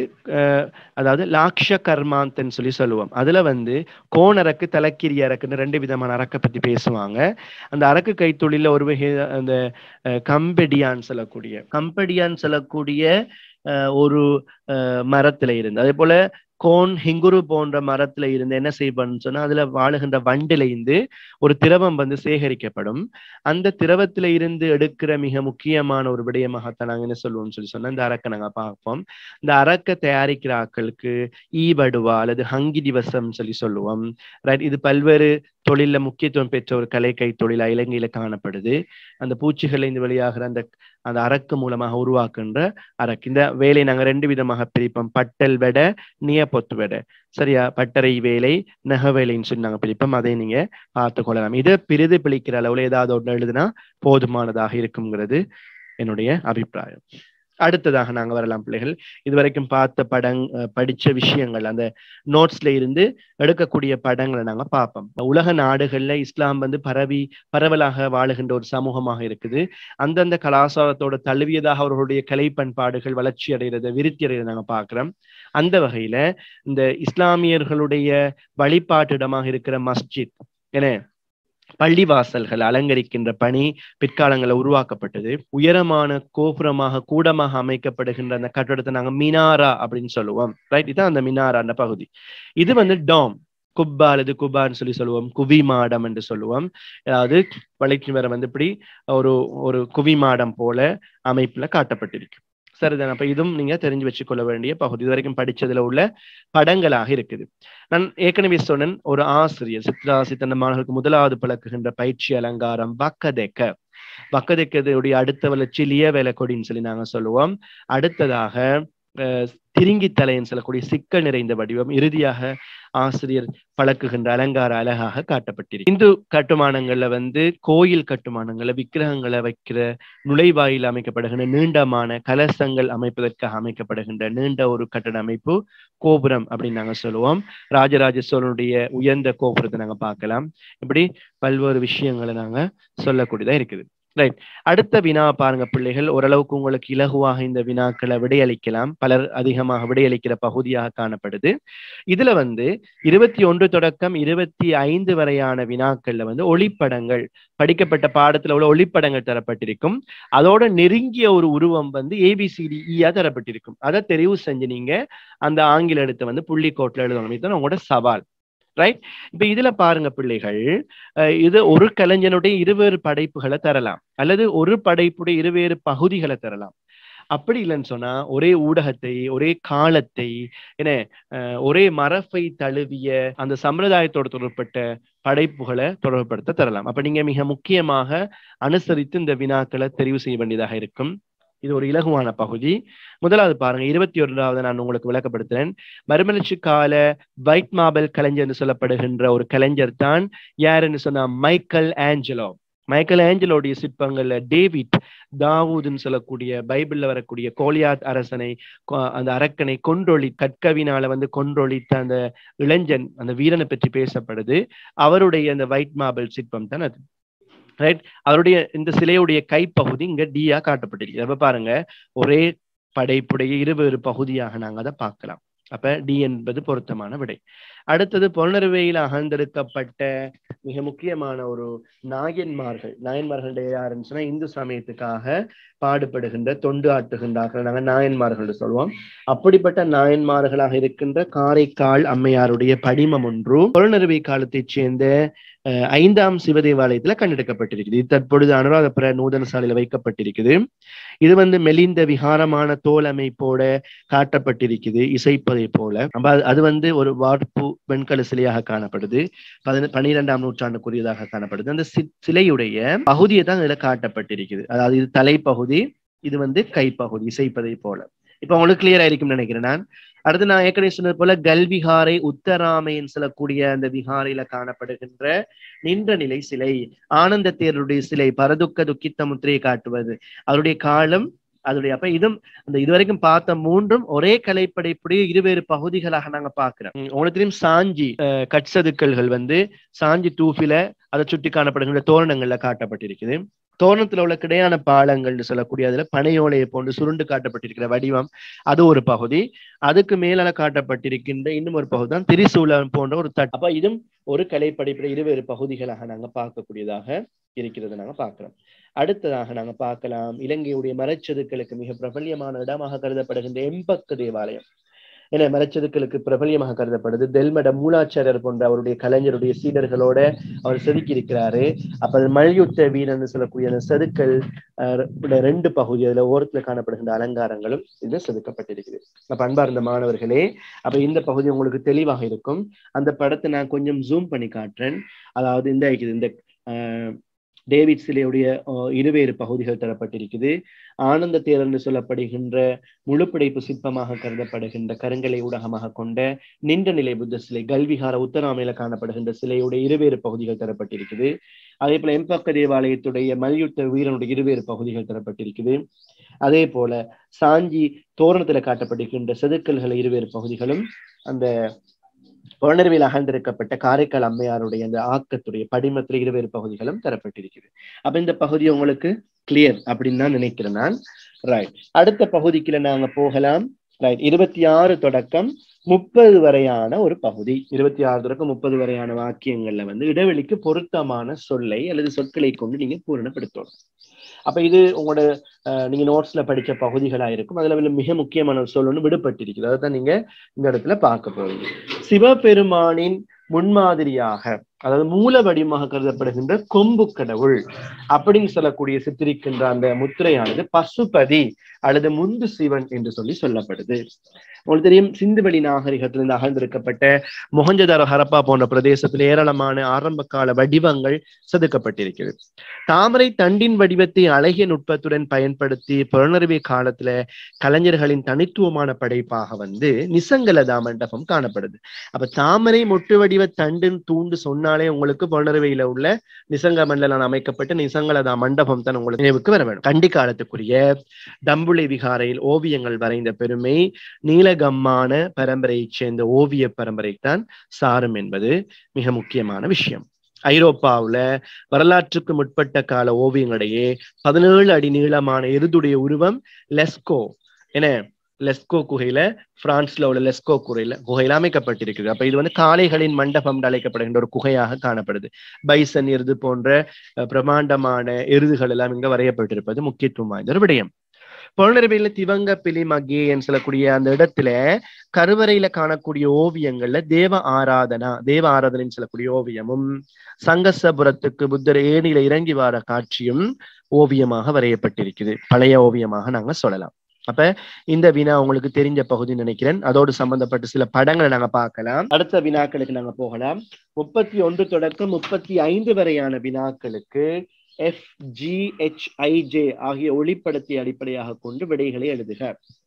அதாவது லாக்ஷ கர்மாந்தன்னு சொல்லி சொல்லுவோம் அதுல வந்து கோணரக்கு தலைக்கிரி அரக்குன்னு ரெண்டு விதமான அரக்கை பத்தி பேசுவாங்க அந்த அரக்கு கைத்தொழில ஒரு வகை அந்த கம்பெடியான்னு சொல்லக்கூடிய கம்பெடியான்னு சொல்லக்கூடிய ஒரு மரத்துல இருந்து அதே போல கோன் ஹிங்குரு போன்ற மரத்துல இருந்து என்ன செய்யப்படும்னு சொன்னா அதுல வாழுகின்ற வண்டில இருந்து ஒரு திரவம் வந்து சேகரிக்கப்படும் அந்த திரவத்துல இருந்து எடுக்கிற மிக முக்கியமான ஒரு விடயமாகத்தான் நாங்க என்ன சொல்லுவோம்னு சொல்லி சொன்னா இந்த அரக்கை நாங்க பார்ப்போம் இந்த அரக்கை தயாரிக்கிற ஆட்களுக்கு ஈபடுவா அல்லது ஹங்கி திவசம் சொல்லி சொல்லுவோம் ரைட் இது பல்வேறு தொழில முக்கியத்துவம் பெற்ற ஒரு கலை கை தொழிலா இலங்கையில காணப்படுது அந்த பூச்சிகளை இந்த வெளியாகிற அந்த அந்த அரக்கு மூலமாக உருவாக்குன்ற அரக்கு இந்த வேலை நாங்க ரெண்டு விதமாக பிரிப்போம் பட்டல் வெடை நியப்பொத்து வெடை சரியா பட்டறை வேலை நெக வேலைன்னு சொல்லி நாங்க பிரிப்போம் அதை நீங்க பார்த்து கொள்ளலாம் இதை பிரிது பிழிக்கிற அளவுல ஏதாவது ஒன்று எழுதுனா போதுமானதாக இருக்குங்கிறது என்னுடைய அபிப்பிராயம் அடுத்ததாக நாங்க வரலாம் பிள்ளைகள் இதுவரைக்கும் பார்த்த படங் படிச்ச விஷயங்கள் அந்த நோட்ஸ்ல இருந்து எடுக்கக்கூடிய படங்களை நாங்க பார்ப்போம் உலக நாடுகள்ல இஸ்லாம் வந்து பரவி பரவலாக வாழுகின்ற ஒரு சமூகமாக இருக்குது அந்தந்த கலாச்சாரத்தோட தழுவியதாக அவர்களுடைய கலை பண்பாடுகள் வளர்ச்சி அடைகிறத விருத்தி அடைகிறத நாங்க பார்க்கிறோம் அந்த வகையில இந்த இஸ்லாமியர்களுடைய வழிபாட்டிடமாக இருக்கிற மஸ்ஜித் என பள்ளிவாசல்கள் அலங்கரிக்கின்ற பணி பிற்காலங்களில் உருவாக்கப்பட்டது உயரமான கோபுரமாக கூடமாக அமைக்கப்படுகின்ற அந்த கட்டடத்தை நாங்க மினாரா அப்படின்னு சொல்லுவோம் ரைட் இதுதான் அந்த மினாரா அந்த பகுதி இது வந்து டாம் குப்பா அல்லது குபான்னு சொல்லி சொல்லுவோம் குவி மாடம் என்று சொல்லுவோம் அதாவது வளைக்கு வர வந்து இப்படி ஒரு ஒரு குவி மாடம் போல அமைப்புல காட்டப்பட்டிருக்கு சரிதான் அப்ப இதுவும் நீங்க தெரிஞ்சு வச்சுக்கொள்ள வேண்டிய பகுதி இது வரைக்கும் படிச்சதுல உள்ள படங்களாக இருக்குது நான் ஏற்கனவே சொன்னேன் ஒரு ஆசிரியர் சித்ராசி தந்த மாணவர்களுக்கு முதலாவது பழக்குகின்ற பயிற்சி அலங்காரம் வக்கதெக்க வக்கதெக்கதுடைய அடுத்த வளர்ச்சி லிய வேலை கொடின்னு சொல்லி நாங்க சொல்லுவோம் அடுத்ததாக திருங்கி தலைன்னு சொல்லக்கூடிய சிக்கல் நிறைந்த வடிவம் இறுதியாக ஆசிரியர் பழக்குகின்ற அலங்கார அழகாக காட்டப்பட்டிருக்கு இந்து கட்டுமானங்கள்ல வந்து கோயில் கட்டுமானங்கள்ல விக்கிரகங்களை வைக்கிற நுழைவாயில் அமைக்கப்படுகின்ற நீண்டமான கலசங்கள் அமைப்பதற்காக அமைக்கப்படுகின்ற நீண்ட ஒரு கட்டட அமைப்பு கோபுரம் அப்படின்னு நாங்க சொல்லுவோம் ராஜராஜ சோழனுடைய உயர்ந்த கோபுரத்தை நாங்க பார்க்கலாம் இப்படி பல்வேறு விஷயங்களை நாங்க சொல்லக்கூடியதா இருக்குது ரைட் அடுத்த வினா பாருங்க பிள்ளைகள் ஓரளவுக்கு உங்களுக்கு இலகுவாக இந்த வினாக்களை விடையளிக்கலாம் பலர் அதிகமாக விடையளிக்கிற பகுதியாக காணப்படுது இதுல வந்து இருபத்தி ஒன்று தொடக்கம் இருபத்தி ஐந்து வரையான வினாக்கள்ல வந்து ஒளிப்படங்கள் படிக்கப்பட்ட பாடத்துல உள்ள ஒளிப்படங்கள் தரப்பட்டிருக்கும் அதோட நெருங்கிய ஒரு உருவம் வந்து ஏபிசிடி ஈயா தரப்பட்டிருக்கும் அதை தெரிவு செஞ்சு நீங்க அந்த ஆங்கில எழுத்தை வந்து புள்ளிக்கோட்டில் எழுதணும் இதுதான் உங்களோட சவால் ரைட் இப்ப இதுல பாருங்க பிள்ளைகள் இது ஒரு கலைஞனுடைய இருவேறு படைப்புகளை தரலாம் அல்லது ஒரு படைப்புடைய இருவேறு பகுதிகளை தரலாம் அப்படி இல்லைன்னு சொன்னா ஒரே ஊடகத்தை ஒரே காலத்தை என்ன ஒரே மரபை தழுவிய அந்த சம்பிரதாயத்தோடு தொடர்பட்ட படைப்புகளை தொடர்புபடுத்த தரலாம் அப்ப நீங்க மிக முக்கியமாக அனுசரித்து இந்த வினாக்களை தெரிவு செய்ய வேண்டியதாக இருக்கும் இது ஒரு இலகுவான பகுதி முதலாவது பாருங்க இருபத்தி ஒன்றாவது நான் உங்களுக்கு விளக்கப்படுத்துறேன் மறுமலர்ச்சி கால வைட் மாபல் கலைஞர் என்று சொல்லப்படுகின்ற ஒரு கலைஞர் தான் யாருன்னு சொன்னா மைக்கேல் ஆஞ்சலோ மைக்கேல் ஆஞ்சலோடைய சிற்பங்கள்ல டேவிட் தாவூதுன்னு சொல்லக்கூடிய பைபிள்ல வரக்கூடிய கோலியாத் அரசனை அந்த அரக்கனை கொன்றொழி கற்கவினால வந்து கொன்றொழித்த அந்த இளைஞன் அந்த வீரனை பற்றி பேசப்படுது அவருடைய அந்த வைட் மார்பிள் சிற்பம் தான் அது ரைட் அவருடைய இந்த சிலையுடைய கைப்பகுதி இங்க டியா காட்டப்பட்டிருக்கு அப்ப பாருங்க ஒரே படைப்புடைய இருவேறு பகுதியாக நாங்க அதை பார்க்கலாம் அப்ப டி என்பது பொருத்தமான விடை அடுத்தது பொன்னறுவையில் அகழ்ந்தெடுக்கப்பட்ட மிக முக்கியமான ஒரு நாயன்மார்கள் நாயன்மார்கள் யாருன்னு சொன்னா இந்து சமயத்துக்காக பாடுபடுகின்ற தொண்டு ஆட்டுகின்றார்கள் நாங்கள் நாயன்மார்கள் சொல்லுவோம் அப்படிப்பட்ட நாயன்மார்களாக இருக்கின்ற காரைக்கால் அம்மையாருடைய படிமம் ஒன்று பொருணருவை காலத்தைச் சேர்ந்த ஐந்தாம் சிவ தேவாலயத்துல கண்டெடுக்கப்பட்டிருக்குது இது தற்பொழுது அனுராதபுர நூதன சாலையில வைக்கப்பட்டிருக்குது இது வந்து மெலிந்த விகாரமான தோல் அமைப்போட காட்டப்பட்டிருக்குது இசைப்பதை போல அது வந்து ஒரு வார்ப்பு வெண்கல சிலையாக காணப்படுது பதின பன்னிரெண்டாம் நூற்றாண்டுக்குரியதாக காணப்படுது அந்த சிலையுடைய பகுதியை தான் இதுல காட்டப்பட்டிருக்குது அதாவது இது தலைப்பகுதி இது வந்து கைப்பகுதி இசைப்பதை போல இப்ப உங்களுக்கு கிளியர் ஆயிருக்கும் நினைக்கிறேன் நான் அடுத்து நான் ஏற்கனவே சொன்னது போல கல்விகாரை உத்தராமைன்னு சொல்லக்கூடிய அந்த விகாரையில காணப்படுகின்ற நின்ற நிலை சிலை ஆனந்த தேருடைய சிலை பரதுக்க துக்கித்த முத்திரையை காட்டுவது அவருடைய காலம் அதோடைய அப்ப இதுவும் அந்த இதுவரைக்கும் பார்த்த மூன்றும் ஒரே கலைப்படைப்புடைய இருவேறு பகுதிகளாக நாங்க பாக்குறோம் உங்களுக்கு தெரியும் சாஞ்சி கட்சதுக்கல்கள் வந்து சாஞ்சி தூஃபில அதை சுற்றி காணப்படுகின்ற தோரணங்கள்ல காட்டப்பட்டிருக்குது தோரணத்துல உள்ள கிடையான பாலங்கள்னு சொல்லக்கூடிய அதுல பனையோலையை போன்று சுருண்டு காட்டப்பட்டிருக்கிற வடிவம் அது ஒரு பகுதி அதுக்கு மேலால காட்டப்பட்டிருக்கின்ற இன்னும் ஒரு பகுதி தான் திரிசூலம் போன்ற ஒரு தட் அப்ப இதுவும் ஒரு கலைப்படைப்புல இருவேறு பகுதிகளாக நாங்க பார்க்கக்கூடியதாக இருக்கிறது நாங்க பார்க்கிறோம் அடுத்ததாக நாங்க பார்க்கலாம் இலங்கையுடைய மரச்சதுக்களுக்கு மிக பிரபல்யமான இடமாக கருதப்படுகின்ற எம்பக்கு தேவாலயம் என மரச்செதுக்களுக்கு பிரபலியமாக கருதப்படுது தெல்மட மூலாச்சாரியர் போன்ற அவருடைய கலைஞருடைய சீடர்களோட அவர் செதுக்கி இருக்கிறாரு அப்ப அது மல்யுத்த வீரன் சொல்லக்கூடிய அந்த செதுக்கல் ரெண்டு பகுதி அதுல ஓரத்துல காணப்படுகின்ற அலங்காரங்களும் இது செதுக்கப்பட்டிருக்குது அப்ப அன்பார்ந்த மாணவர்களே அப்ப இந்த பகுதி உங்களுக்கு தெளிவாக இருக்கும் அந்த படத்தை நான் கொஞ்சம் ஜூம் பண்ணி காட்டுறேன் அதாவது இந்த இந்த டேவிட் சிலையுடைய இருவேறு பகுதிகள் தரப்பட்டிருக்குது ஆனந்த தேர் என்று சொல்லப்படுகின்ற முழுப்படைப்பு சிற்பமாக கருதப்படுகின்ற கருங்கலை ஊடகமாக கொண்ட நின்ற நிலை புத்த சிலை கல்விகார உத்தராமையில காணப்படுகின்ற சிலையுடைய இருவேறு பகுதிகள் தரப்பட்டிருக்குது அதே போல எம்பக்க தேவாலயத்துடைய மல்யுத்த வீரனுடைய இருவேறு பகுதிகள் தரப்பட்டிருக்குது அதே போல சாஞ்சி தோரணத்துல காட்டப்பட்டிருக்கின்ற செதுக்கல்கள் இருவேறு பகுதிகளும் அந்த புலனர்வியல் அகழ்ந்திருக்கப்பட்ட காரைக்கால் அம்மையாருடைய அந்த ஆக்கத்துடைய படிமத்துல இருவேறு பகுதிகளும் தரப்பட்டிருக்குது அப்ப இந்த பகுதி உங்களுக்கு கிளியர் அப்படின்னு தான் நினைக்கிறேன் நான் ரைட் அடுத்த பகுதிக்குள்ள நாங்க போகலாம் ரைட் இருபத்தி ஆறு தொடக்கம் முப்பது வரையான ஒரு பகுதி இருபத்தி ஆறு தொடக்கம் முப்பது வரையான வாக்கியங்கள்ல வந்து இடைவெளிக்கு பொருத்தமான சொல்லை அல்லது சொற்களை கொண்டு நீங்க பூரணப்படுத்தணும் அப்ப இது உங்களோட நீங்க நோட்ஸ்ல படிச்ச பகுதிகளா இருக்கும் அதுல மிக முக்கியமான ஒரு சொல் ஒன்று விடுபட்டிருக்குது அதைத்தான் நீங்க இந்த இடத்துல பார்க்க போறீங்க சிவபெருமானின் முன்மாதிரியாக அதாவது மூல வடிவமாக கருதப்படுகின்ற கொம்பு கடவுள் அப்படின்னு சொல்லக்கூடிய சித்தரிக்கின்ற அந்த முத்திரையானது பசுபதி அல்லது முந்து சிவன் என்று சொல்லி சொல்லப்படுது உங்களுக்கு தெரியும் சிந்துவெளி நாகரிகத்திலிருந்து அகழ்ந்திருக்கப்பட்ட மொஹஞ்சதாரோ ஹரப்பா போன்ற பிரதேசத்தில் ஏராளமான ஆரம்ப கால வடிவங்கள் செதுக்கப்பட்டிருக்கிறது தாமரை தண்டின் வடிவத்தை அழகிய நுட்பத்துடன் பயன்படுத்தி புலனறிவு காலத்துல கலைஞர்களின் தனித்துவமான படைப்பாக வந்து நிசங்கலதா மண்டபம் காணப்படுது அப்ப தாமரை மொட்டு வடிவ தண்டின் தூண்டு சொன்னாலே உங்களுக்கு புலனறிவையில உள்ள நிசங்க மண்டலம் அமைக்கப்பட்ட நிசங்கலதா மண்டபம் தான் உங்களுக்கு நினைவுக்கு வர வேணும் கண்டி காலத்துக்குரிய தம்புளை விகாரையில் ஓவியங்கள் வரைந்த பெருமை நீலகம்மான பரம்பரையைச் சேர்ந்த ஓவிய பரம்பரை தான் சாரும் என்பது மிக முக்கியமான விஷயம் ஐரோப்பாவுல வரலாற்றுக்கு முற்பட்ட கால ஓவியங்களிடையே பதினேழு அடி நீளமான எருதுடைய உருவம் லெஸ்கோ என லெஸ்கோ குகையில பிரான்ஸ்ல உள்ள லெஸ்கோ குகையில குகையில அமைக்கப்பட்டிருக்கு அப்ப இது வந்து காளைகளின் மண்டபம் அழைக்கப்படுகின்ற ஒரு குகையாக காணப்படுது பைசன் எருது போன்ற பிரமாண்டமான எருதுகள் எல்லாம் இங்க வரையப்பட்டிருப்பது முக்கியத்துவம் வாய்ந்த ஒரு விடயம் புலனறிவியல திவங்க பிலி மகேன்னு சொல்லக்கூடிய அந்த இடத்துல கருவறையில காணக்கூடிய ஓவியங்கள்ல தேவ ஆராதனா தேவ ஆராதனைன்னு சொல்லக்கூடிய ஓவியமும் சங்கசபுரத்துக்கு புத்தர் ஏணியில இறங்கி வர காட்சியும் ஓவியமாக வரையப்பட்டிருக்குது பழைய ஓவியமாக நாங்க சொல்லலாம் அப்ப இந்த வினா உங்களுக்கு தெரிஞ்ச பகுதி நினைக்கிறேன் அதோடு சம்பந்தப்பட்ட சில படங்களை நாங்க பார்க்கலாம் அடுத்த வினாக்களுக்கு நாங்க போகலாம் முப்பத்தி ஒன்று தொடக்கம் முப்பத்தி ஐந்து வரையான வினாக்களுக்கு எஃப் ஜி ஹெச் ஐஜே ஆகிய ஒளிப்படத்தை அடிப்படையாக கொண்டு விடைகளை எழுதுக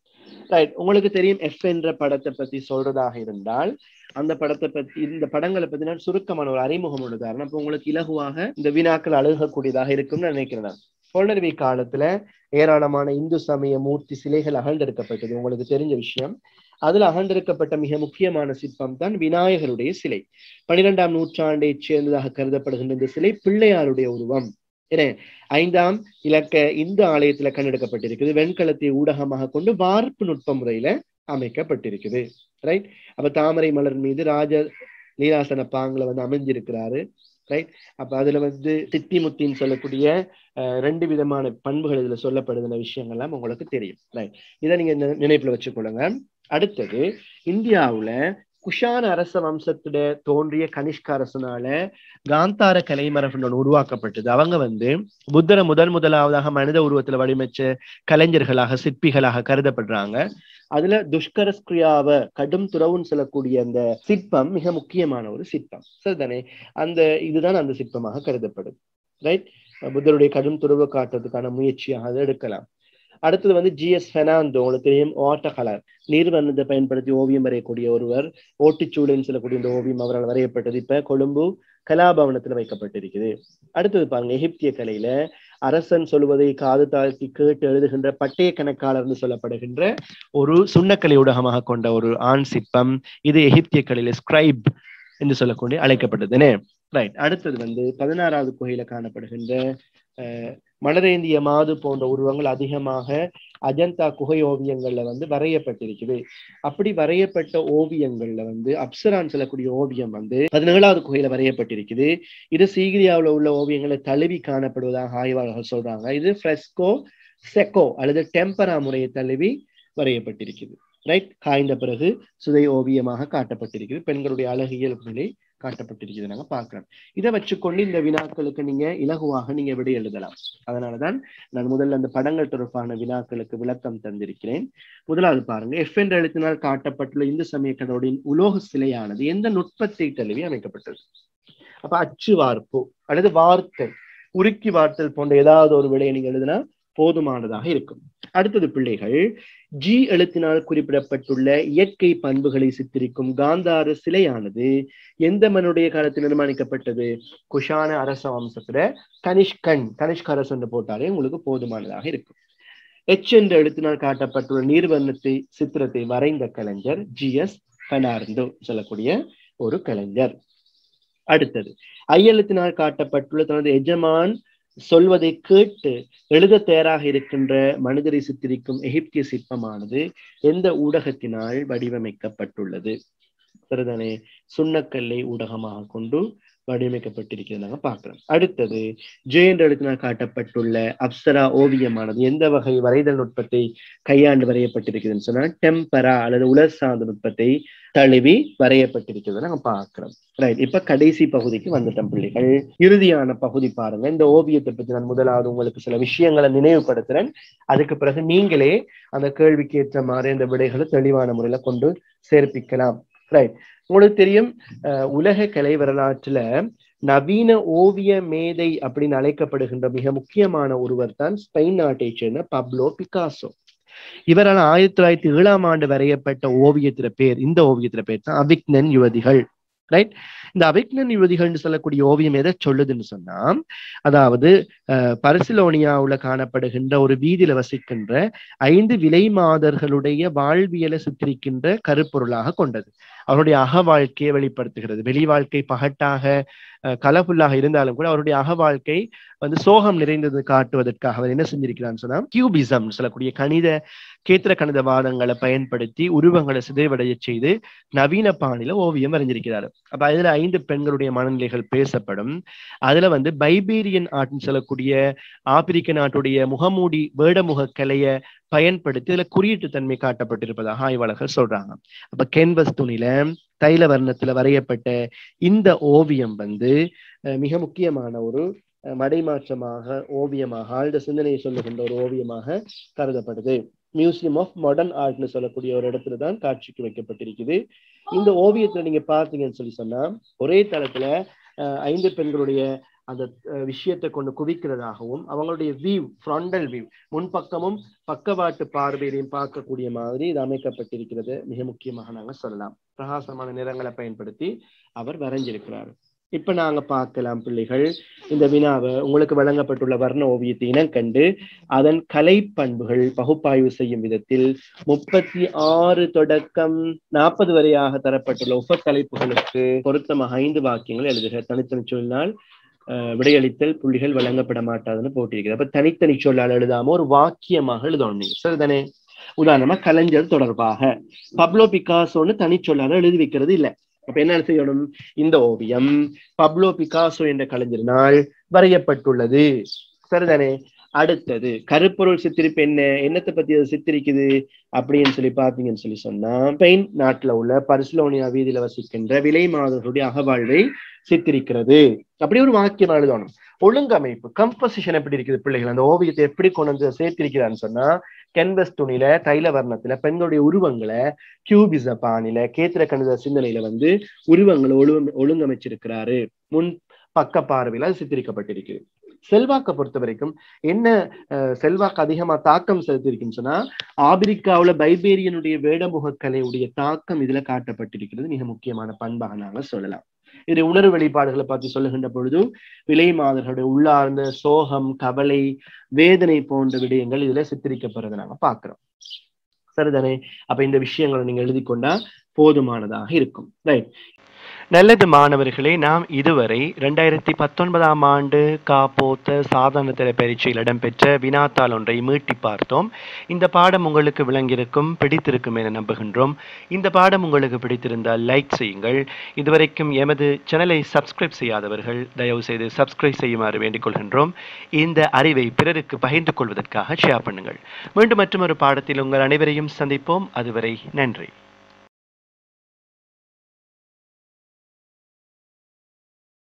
ரைட் உங்களுக்கு தெரியும் எஃப் என்ற படத்தை பத்தி சொல்றதாக இருந்தால் அந்த படத்தை பத்தி இந்த படங்களை பத்தின சுருக்கமான ஒரு அறிமுகம் உதாரணம் அப்போ உங்களுக்கு இலகுவாக இந்த வினாக்கள் அழுகக்கூடியதாக இருக்கும்னு நினைக்கிறேன் நான் புலனறிவி காலத்துல ஏராளமான இந்து சமய மூர்த்தி சிலைகள் அகழ்ந்தெடுக்கப்பட்டது உங்களுக்கு தெரிஞ்ச விஷயம் அதுல அகழ்ந்தெடுக்கப்பட்ட மிக முக்கியமான சிற்பம் தான் விநாயகருடைய சிலை பனிரெண்டாம் நூற்றாண்டை சேர்ந்ததாக கருதப்படுகின்ற இந்த சிலை பிள்ளையாருடைய உருவம் என ஐந்தாம் இலக்க இந்த ஆலயத்துல கண்டெடுக்கப்பட்டிருக்குது வெண்கலத்தை ஊடகமாக கொண்டு வார்ப்பு நுட்ப முறையில அமைக்கப்பட்டிருக்குது ரைட் அப்ப தாமரை மலர் மீது ராஜ லீலாசன பாங்குல வந்து அமைஞ்சிருக்கிறாரு ரைட் அப்ப அதுல வந்து தித்திமுத்தின்னு சொல்லக்கூடிய ரெண்டு விதமான பண்புகள் இதுல சொல்லப்படுதுன விஷயங்கள்லாம் உங்களுக்கு தெரியும் ரைட் இதை நீங்க நினைப்புல வச்சுக்கொள்ளுங்க அடுத்தது இந்தியாவுல குஷான அரச வம்சத்துல தோன்றிய கனிஷ்க அரசனால காந்தார கலைமரபு ஒன்று உருவாக்கப்பட்டது அவங்க வந்து புத்தரை முதல் முதலாவதாக மனித உருவத்துல வடிவமைச்ச கலைஞர்களாக சிற்பிகளாக கருதப்படுறாங்க அதுல துஷ்கரஸ்கிரியாவ கடும் துறவுன்னு சொல்லக்கூடிய அந்த சிற்பம் மிக முக்கியமான ஒரு சிற்பம் சரிதானே அந்த இதுதான் அந்த சிற்பமாக கருதப்படுது ரைட் புத்தருடைய கடும் துறவு காட்டுறதுக்கான முயற்சியாக அதை எடுக்கலாம் அடுத்தது வந்து ஜி எஸ் பெர்னாண்டோ உங்களுக்கு தெரியும் வாட்டர் கலர் நீர்வர்ணத்தை பயன்படுத்தி ஓவியம் வரையக்கூடிய ஒருவர் ஓட்டிச்சூடுன்னு சொல்லக்கூடிய இந்த ஓவியம் அவரால் வரையப்பட்டது இப்ப கொழும்பு கலாபவனத்துல வைக்கப்பட்டிருக்குது அடுத்தது பாருங்க எகிப்திய கலையில அரசன் சொல்வதை காது தாழ்த்தி கேட்டு எழுதுகின்ற பட்டய கணக்காளர்னு சொல்லப்படுகின்ற ஒரு சுண்ணக்கலை ஊடகமாக கொண்ட ஒரு ஆண் சிற்பம் இது எகிப்திய கலையில ஸ்கிரைப் என்று சொல்லக்கூடிய அழைக்கப்பட்டதுன்னு ரைட் அடுத்தது வந்து பதினாறாவது குகையில காணப்படுகின்ற மலரேந்திய மாது போன்ற உருவங்கள் அதிகமாக அஜந்தா குகை ஓவியங்கள்ல வந்து வரையப்பட்டிருக்குது அப்படி வரையப்பட்ட ஓவியங்கள்ல வந்து அப்சரான் சொல்லக்கூடிய ஓவியம் வந்து பதினேழாவது குகையில வரையப்பட்டிருக்குது இது சீகிரியாவில் உள்ள ஓவியங்களை தழுவி காணப்படுவதாக ஆய்வாளர்கள் சொல்றாங்க இது ஃப்ரெஸ்கோ செக்கோ அல்லது டெம்பரா முறையை தழுவி வரையப்பட்டிருக்குது ரைட் காய்ந்த பிறகு சுதை ஓவியமாக காட்டப்பட்டிருக்கிறது பெண்களுடைய அழகியல் நிலை காட்டப்பட்டிருக்கிறது நாங்க பார்க்கலாம் இதை வச்சுக்கொண்டு இந்த வினாக்களுக்கு நீங்க இலகுவாக நீங்க விடை எழுதலாம் அதனாலதான் நான் முதல்ல அந்த படங்கள் தொடர்பான வினாக்களுக்கு விளக்கம் தந்திருக்கிறேன் முதலாவது பாருங்க எஃப் என்ற எழுத்தினால் காட்டப்பட்டுள்ள இந்து சமய கடவுளின் உலோக சிலையானது எந்த நுட்பத்தை தழுவி அமைக்கப்பட்டது அப்ப அச்சு வார்ப்பு அல்லது வார்த்தை உருக்கி வார்த்தல் போன்ற ஏதாவது ஒரு விடையை நீங்க எழுதினா போதுமானதாக இருக்கும் அடுத்தது பிள்ளைகள் ஜி எழுத்தினால் குறிப்பிடப்பட்டுள்ள இயற்கை பண்புகளை சித்தரிக்கும் காந்தார சிலையானது எந்த மனுடைய காலத்தில் நிர்மாணிக்கப்பட்டது குஷான அரச வம்சத்துல கனிஷ்கன் கனிஷ்க அரசு என்று போட்டாலே உங்களுக்கு போதுமானதாக இருக்கும் எச் என்ற எழுத்தினால் காட்டப்பட்டுள்ள நீர்வர்ணத்தை சித்திரத்தை வரைந்த கலைஞர் ஜி எஸ் பெனார்டோ சொல்லக்கூடிய ஒரு கலைஞர் அடுத்தது ஐயெழுத்தினால் காட்டப்பட்டுள்ள தனது எஜமான் சொல்வதை கேட்டு எழுத தயாராக இருக்கின்ற மனிதரை சித்தரிக்கும் எகிப்திய சிற்பமானது எந்த ஊடகத்தினால் வடிவமைக்கப்பட்டுள்ளது சரிதானே சுண்ணக்கல்லை ஊடகமாக கொண்டு வடிவமைக்கப்பட்டிருக்கிறது நாங்க பார்க்கிறோம் அடுத்தது ஜே என்ற எழுத்தினால் காட்டப்பட்டுள்ள அப்சரா ஓவியமானது எந்த வகை வரைதல் நுட்பத்தை கையாண்டு வரையப்பட்டிருக்குதுன்னு சொன்னா டெம்பரா அல்லது உலர் சார்ந்த நுட்பத்தை தழுவி வரையப்பட்டிருக்கிறது நாங்க பார்க்கிறோம் ரைட் இப்ப கடைசி பகுதிக்கு வந்துட்டோம் பிள்ளைகள் இறுதியான பகுதி பாருங்க இந்த ஓவியத்தை பத்தி நான் முதலாவது உங்களுக்கு சில விஷயங்களை நினைவுபடுத்துறேன் அதுக்கு பிறகு நீங்களே அந்த கேள்விக்கு ஏற்ற மாதிரி அந்த விடைகளை தெளிவான முறையில கொண்டு சேர்ப்பிக்கலாம் ரைட் உங்களுக்கு தெரியும் உலக கலை வரலாற்றுல நவீன ஓவிய மேதை அப்படின்னு அழைக்கப்படுகின்ற மிக முக்கியமான ஒருவர் தான் ஸ்பெயின் நாட்டை சேர்ந்த பப்லோ பிகாசோ இவரால் ஆயிரத்தி தொள்ளாயிரத்தி ஏழாம் ஆண்டு வரையப்பட்ட ஓவியத்தில பேர் இந்த ஓவியத்தில பேர் தான் அவிக்னன் யுவதிகள் ரைட் இந்த அவிக்னன் யுவதிகள்னு சொல்லக்கூடிய ஓவியம் எதை சொல்லுதுன்னு சொன்னா அதாவது பரிசிலோனியாவுல காணப்படுகின்ற ஒரு வீதியில வசிக்கின்ற ஐந்து விலை மாதர்களுடைய வாழ்வியலை சித்தரிக்கின்ற கருப்பொருளாக கொண்டது அவருடைய அக வாழ்க்கையை வெளிப்படுத்துகிறது வெளி வாழ்க்கை பகட்டாக கலர்ஃபுல்லாக இருந்தாலும் கூட அவருடைய அக வாழ்க்கை வந்து சோகம் நிறைந்தது காட்டுவதற்காக அவர் என்ன செஞ்சிருக்கிறான்னு சொன்னா கியூபிசம் சொல்லக்கூடிய கணித கேத்திர கணித வாதங்களை பயன்படுத்தி உருவங்களை சிதைவடைய செய்து நவீன பாணியில ஓவியம் வரைஞ்சிருக்கிறாரு அப்ப அதுல ஐந்து பெண்களுடைய மனநிலைகள் பேசப்படும் அதுல வந்து பைபீரியன் ஆர்ட்னு சொல்லக்கூடிய ஆப்பிரிக்க நாட்டுடைய முகமூடி வேடமுக கலைய பயன்படுத்தி இதுல குறியீட்டு தன்மை காட்டப்பட்டிருப்பதாக ஆய்வாளர்கள் சொல்றாங்க அப்ப கேன்வஸ் துணில தைல வர்ணத்துல வரையப்பட்ட இந்த ஓவியம் வந்து மிக முக்கியமான ஒரு மடைமாற்றமாக ஓவியமாக ஆழ்ந்த சிந்தனையை சொல்லுகின்ற ஒரு ஓவியமாக கருதப்படுது மியூசியம் ஆஃப் மாடர்ன் ஆர்ட்னு சொல்லக்கூடிய ஒரு இடத்துல தான் காட்சிக்கு வைக்கப்பட்டிருக்குது இந்த ஓவியத்துல நீங்க பார்த்தீங்கன்னு சொல்லி சொன்னா ஒரே தளத்துல ஐந்து பெண்களுடைய அந்த விஷயத்தை கொண்டு குவிக்கிறதாகவும் அவங்களுடைய வியூ ஃப்ரண்டல் வியூ முன்பக்கமும் பக்கவாட்டு பார்வையிலையும் பார்க்கக்கூடிய மாதிரி இது அமைக்கப்பட்டிருக்கிறது மிக முக்கியமாக நாங்க சொல்லலாம் பிரகாசமான நிறங்களை பயன்படுத்தி அவர் வரைஞ்சிருக்கிறார் இப்ப நாங்க பார்க்கலாம் பிள்ளைகள் இந்த வினாவை உங்களுக்கு வழங்கப்பட்டுள்ள வர்ண ஓவியத்தை இனம் கண்டு அதன் கலை பண்புகள் பகுப்பாய்வு செய்யும் விதத்தில் முப்பத்தி ஆறு தொடக்கம் நாற்பது வரையாக தரப்பட்டுள்ள உப தலைப்புகளுக்கு பொருத்தமாக ஐந்து வாக்கியங்கள் எழுதுக தனித்தனி சொன்னால் விடையளித்தல் புள்ளிகள் வழங்கப்பட மாட்டாதுன்னு போட்டிருக்கிறது அப்ப தனித்தனி சொல்லால் எழுதாம ஒரு வாக்கியமாக எழுதணும் நீங்க சரிதானே உதாரணமா கலைஞர் தொடர்பாக பப்லோ பிகாசோன்னு தனிச்சொல்லால எழுதி வைக்கிறது இல்லை அப்ப என்ன செய்யணும் இந்த ஓவியம் பப்லோ பிகாசோ என்ற கலைஞரினால் வரையப்பட்டுள்ளது சரிதானே அடுத்தது கருப்பொருள் சித்தரிப்பு என்ன என்னத்தை பத்தி அது சித்தரிக்குது அப்படின்னு சொல்லி பாத்தீங்கன்னு சொல்லி சொன்னா ஸ்பெயின் நாட்டுல உள்ள பர்சிலோனியா வீதியில வசிக்கின்ற விலை மாதர்களுடைய அகவாழ்வை சித்தரிக்கிறது அப்படி ஒரு வாக்கியம் எழுதணும் ஒழுங்கமைப்பு கம்போசிஷன் எப்படி இருக்குது பிள்ளைகள் அந்த ஓவியத்தை எப்படி கொண்டு வந்து சேர்த்திருக்கிறான்னு சொன்னா கென்வஸ் துணியில தைல வர்ணத்துல பெண்களுடைய உருவங்களை கியூபிச பாணியில கேத்திர கணித சிந்தனையில வந்து உருவங்களை ஒழு ஒழுங்கமைச்சிருக்கிறாரு முன் பக்க பார்வையில அது சித்தரிக்கப்பட்டிருக்கு செல்வாக்கை பொறுத்த வரைக்கும் என்ன செல்வாக்கு அதிகமா தாக்கம் செலுத்திருக்குன்னு சொன்னா ஆப்பிரிக்காவுல பைபேரியனுடைய வேடமுக கலையுடைய தாக்கம் இதுல காட்டப்பட்டிருக்கிறது மிக முக்கியமான பண்பாக நாங்க சொல்லலாம் இது உணர்வு வெளிப்பாடுகளை பற்றி சொல்லுகின்ற பொழுது விலை மாதர்களுடைய உள்ளார்ந்த சோகம் கவலை வேதனை போன்ற விடயங்கள் இதுல சித்தரிக்கப்படுறதை நாங்க பாக்குறோம் சரிதானே அப்ப இந்த விஷயங்களை நீங்க எழுதி கொண்டா போதுமானதாக இருக்கும் ரைட் நல்லது மாணவர்களே நாம் இதுவரை ரெண்டாயிரத்தி பத்தொன்பதாம் ஆண்டு காப்போத்த சாதாரண பரீட்சையில் இடம்பெற்ற வினாத்தாள் ஒன்றை மீட்டி பார்த்தோம் இந்த பாடம் உங்களுக்கு விளங்கியிருக்கும் பிடித்திருக்கும் என நம்புகின்றோம் இந்த பாடம் உங்களுக்கு பிடித்திருந்தால் லைக் செய்யுங்கள் இதுவரைக்கும் எமது சேனலை சப்ஸ்கிரைப் செய்யாதவர்கள் தயவு செய்து சப்ஸ்கிரைப் செய்யுமாறு வேண்டிக் கொள்கின்றோம் இந்த அறிவை பிறருக்கு பகிர்ந்து கொள்வதற்காக ஷேர் பண்ணுங்கள் மீண்டும் மற்றொரு பாடத்தில் உங்கள் அனைவரையும் சந்திப்போம் அதுவரை நன்றி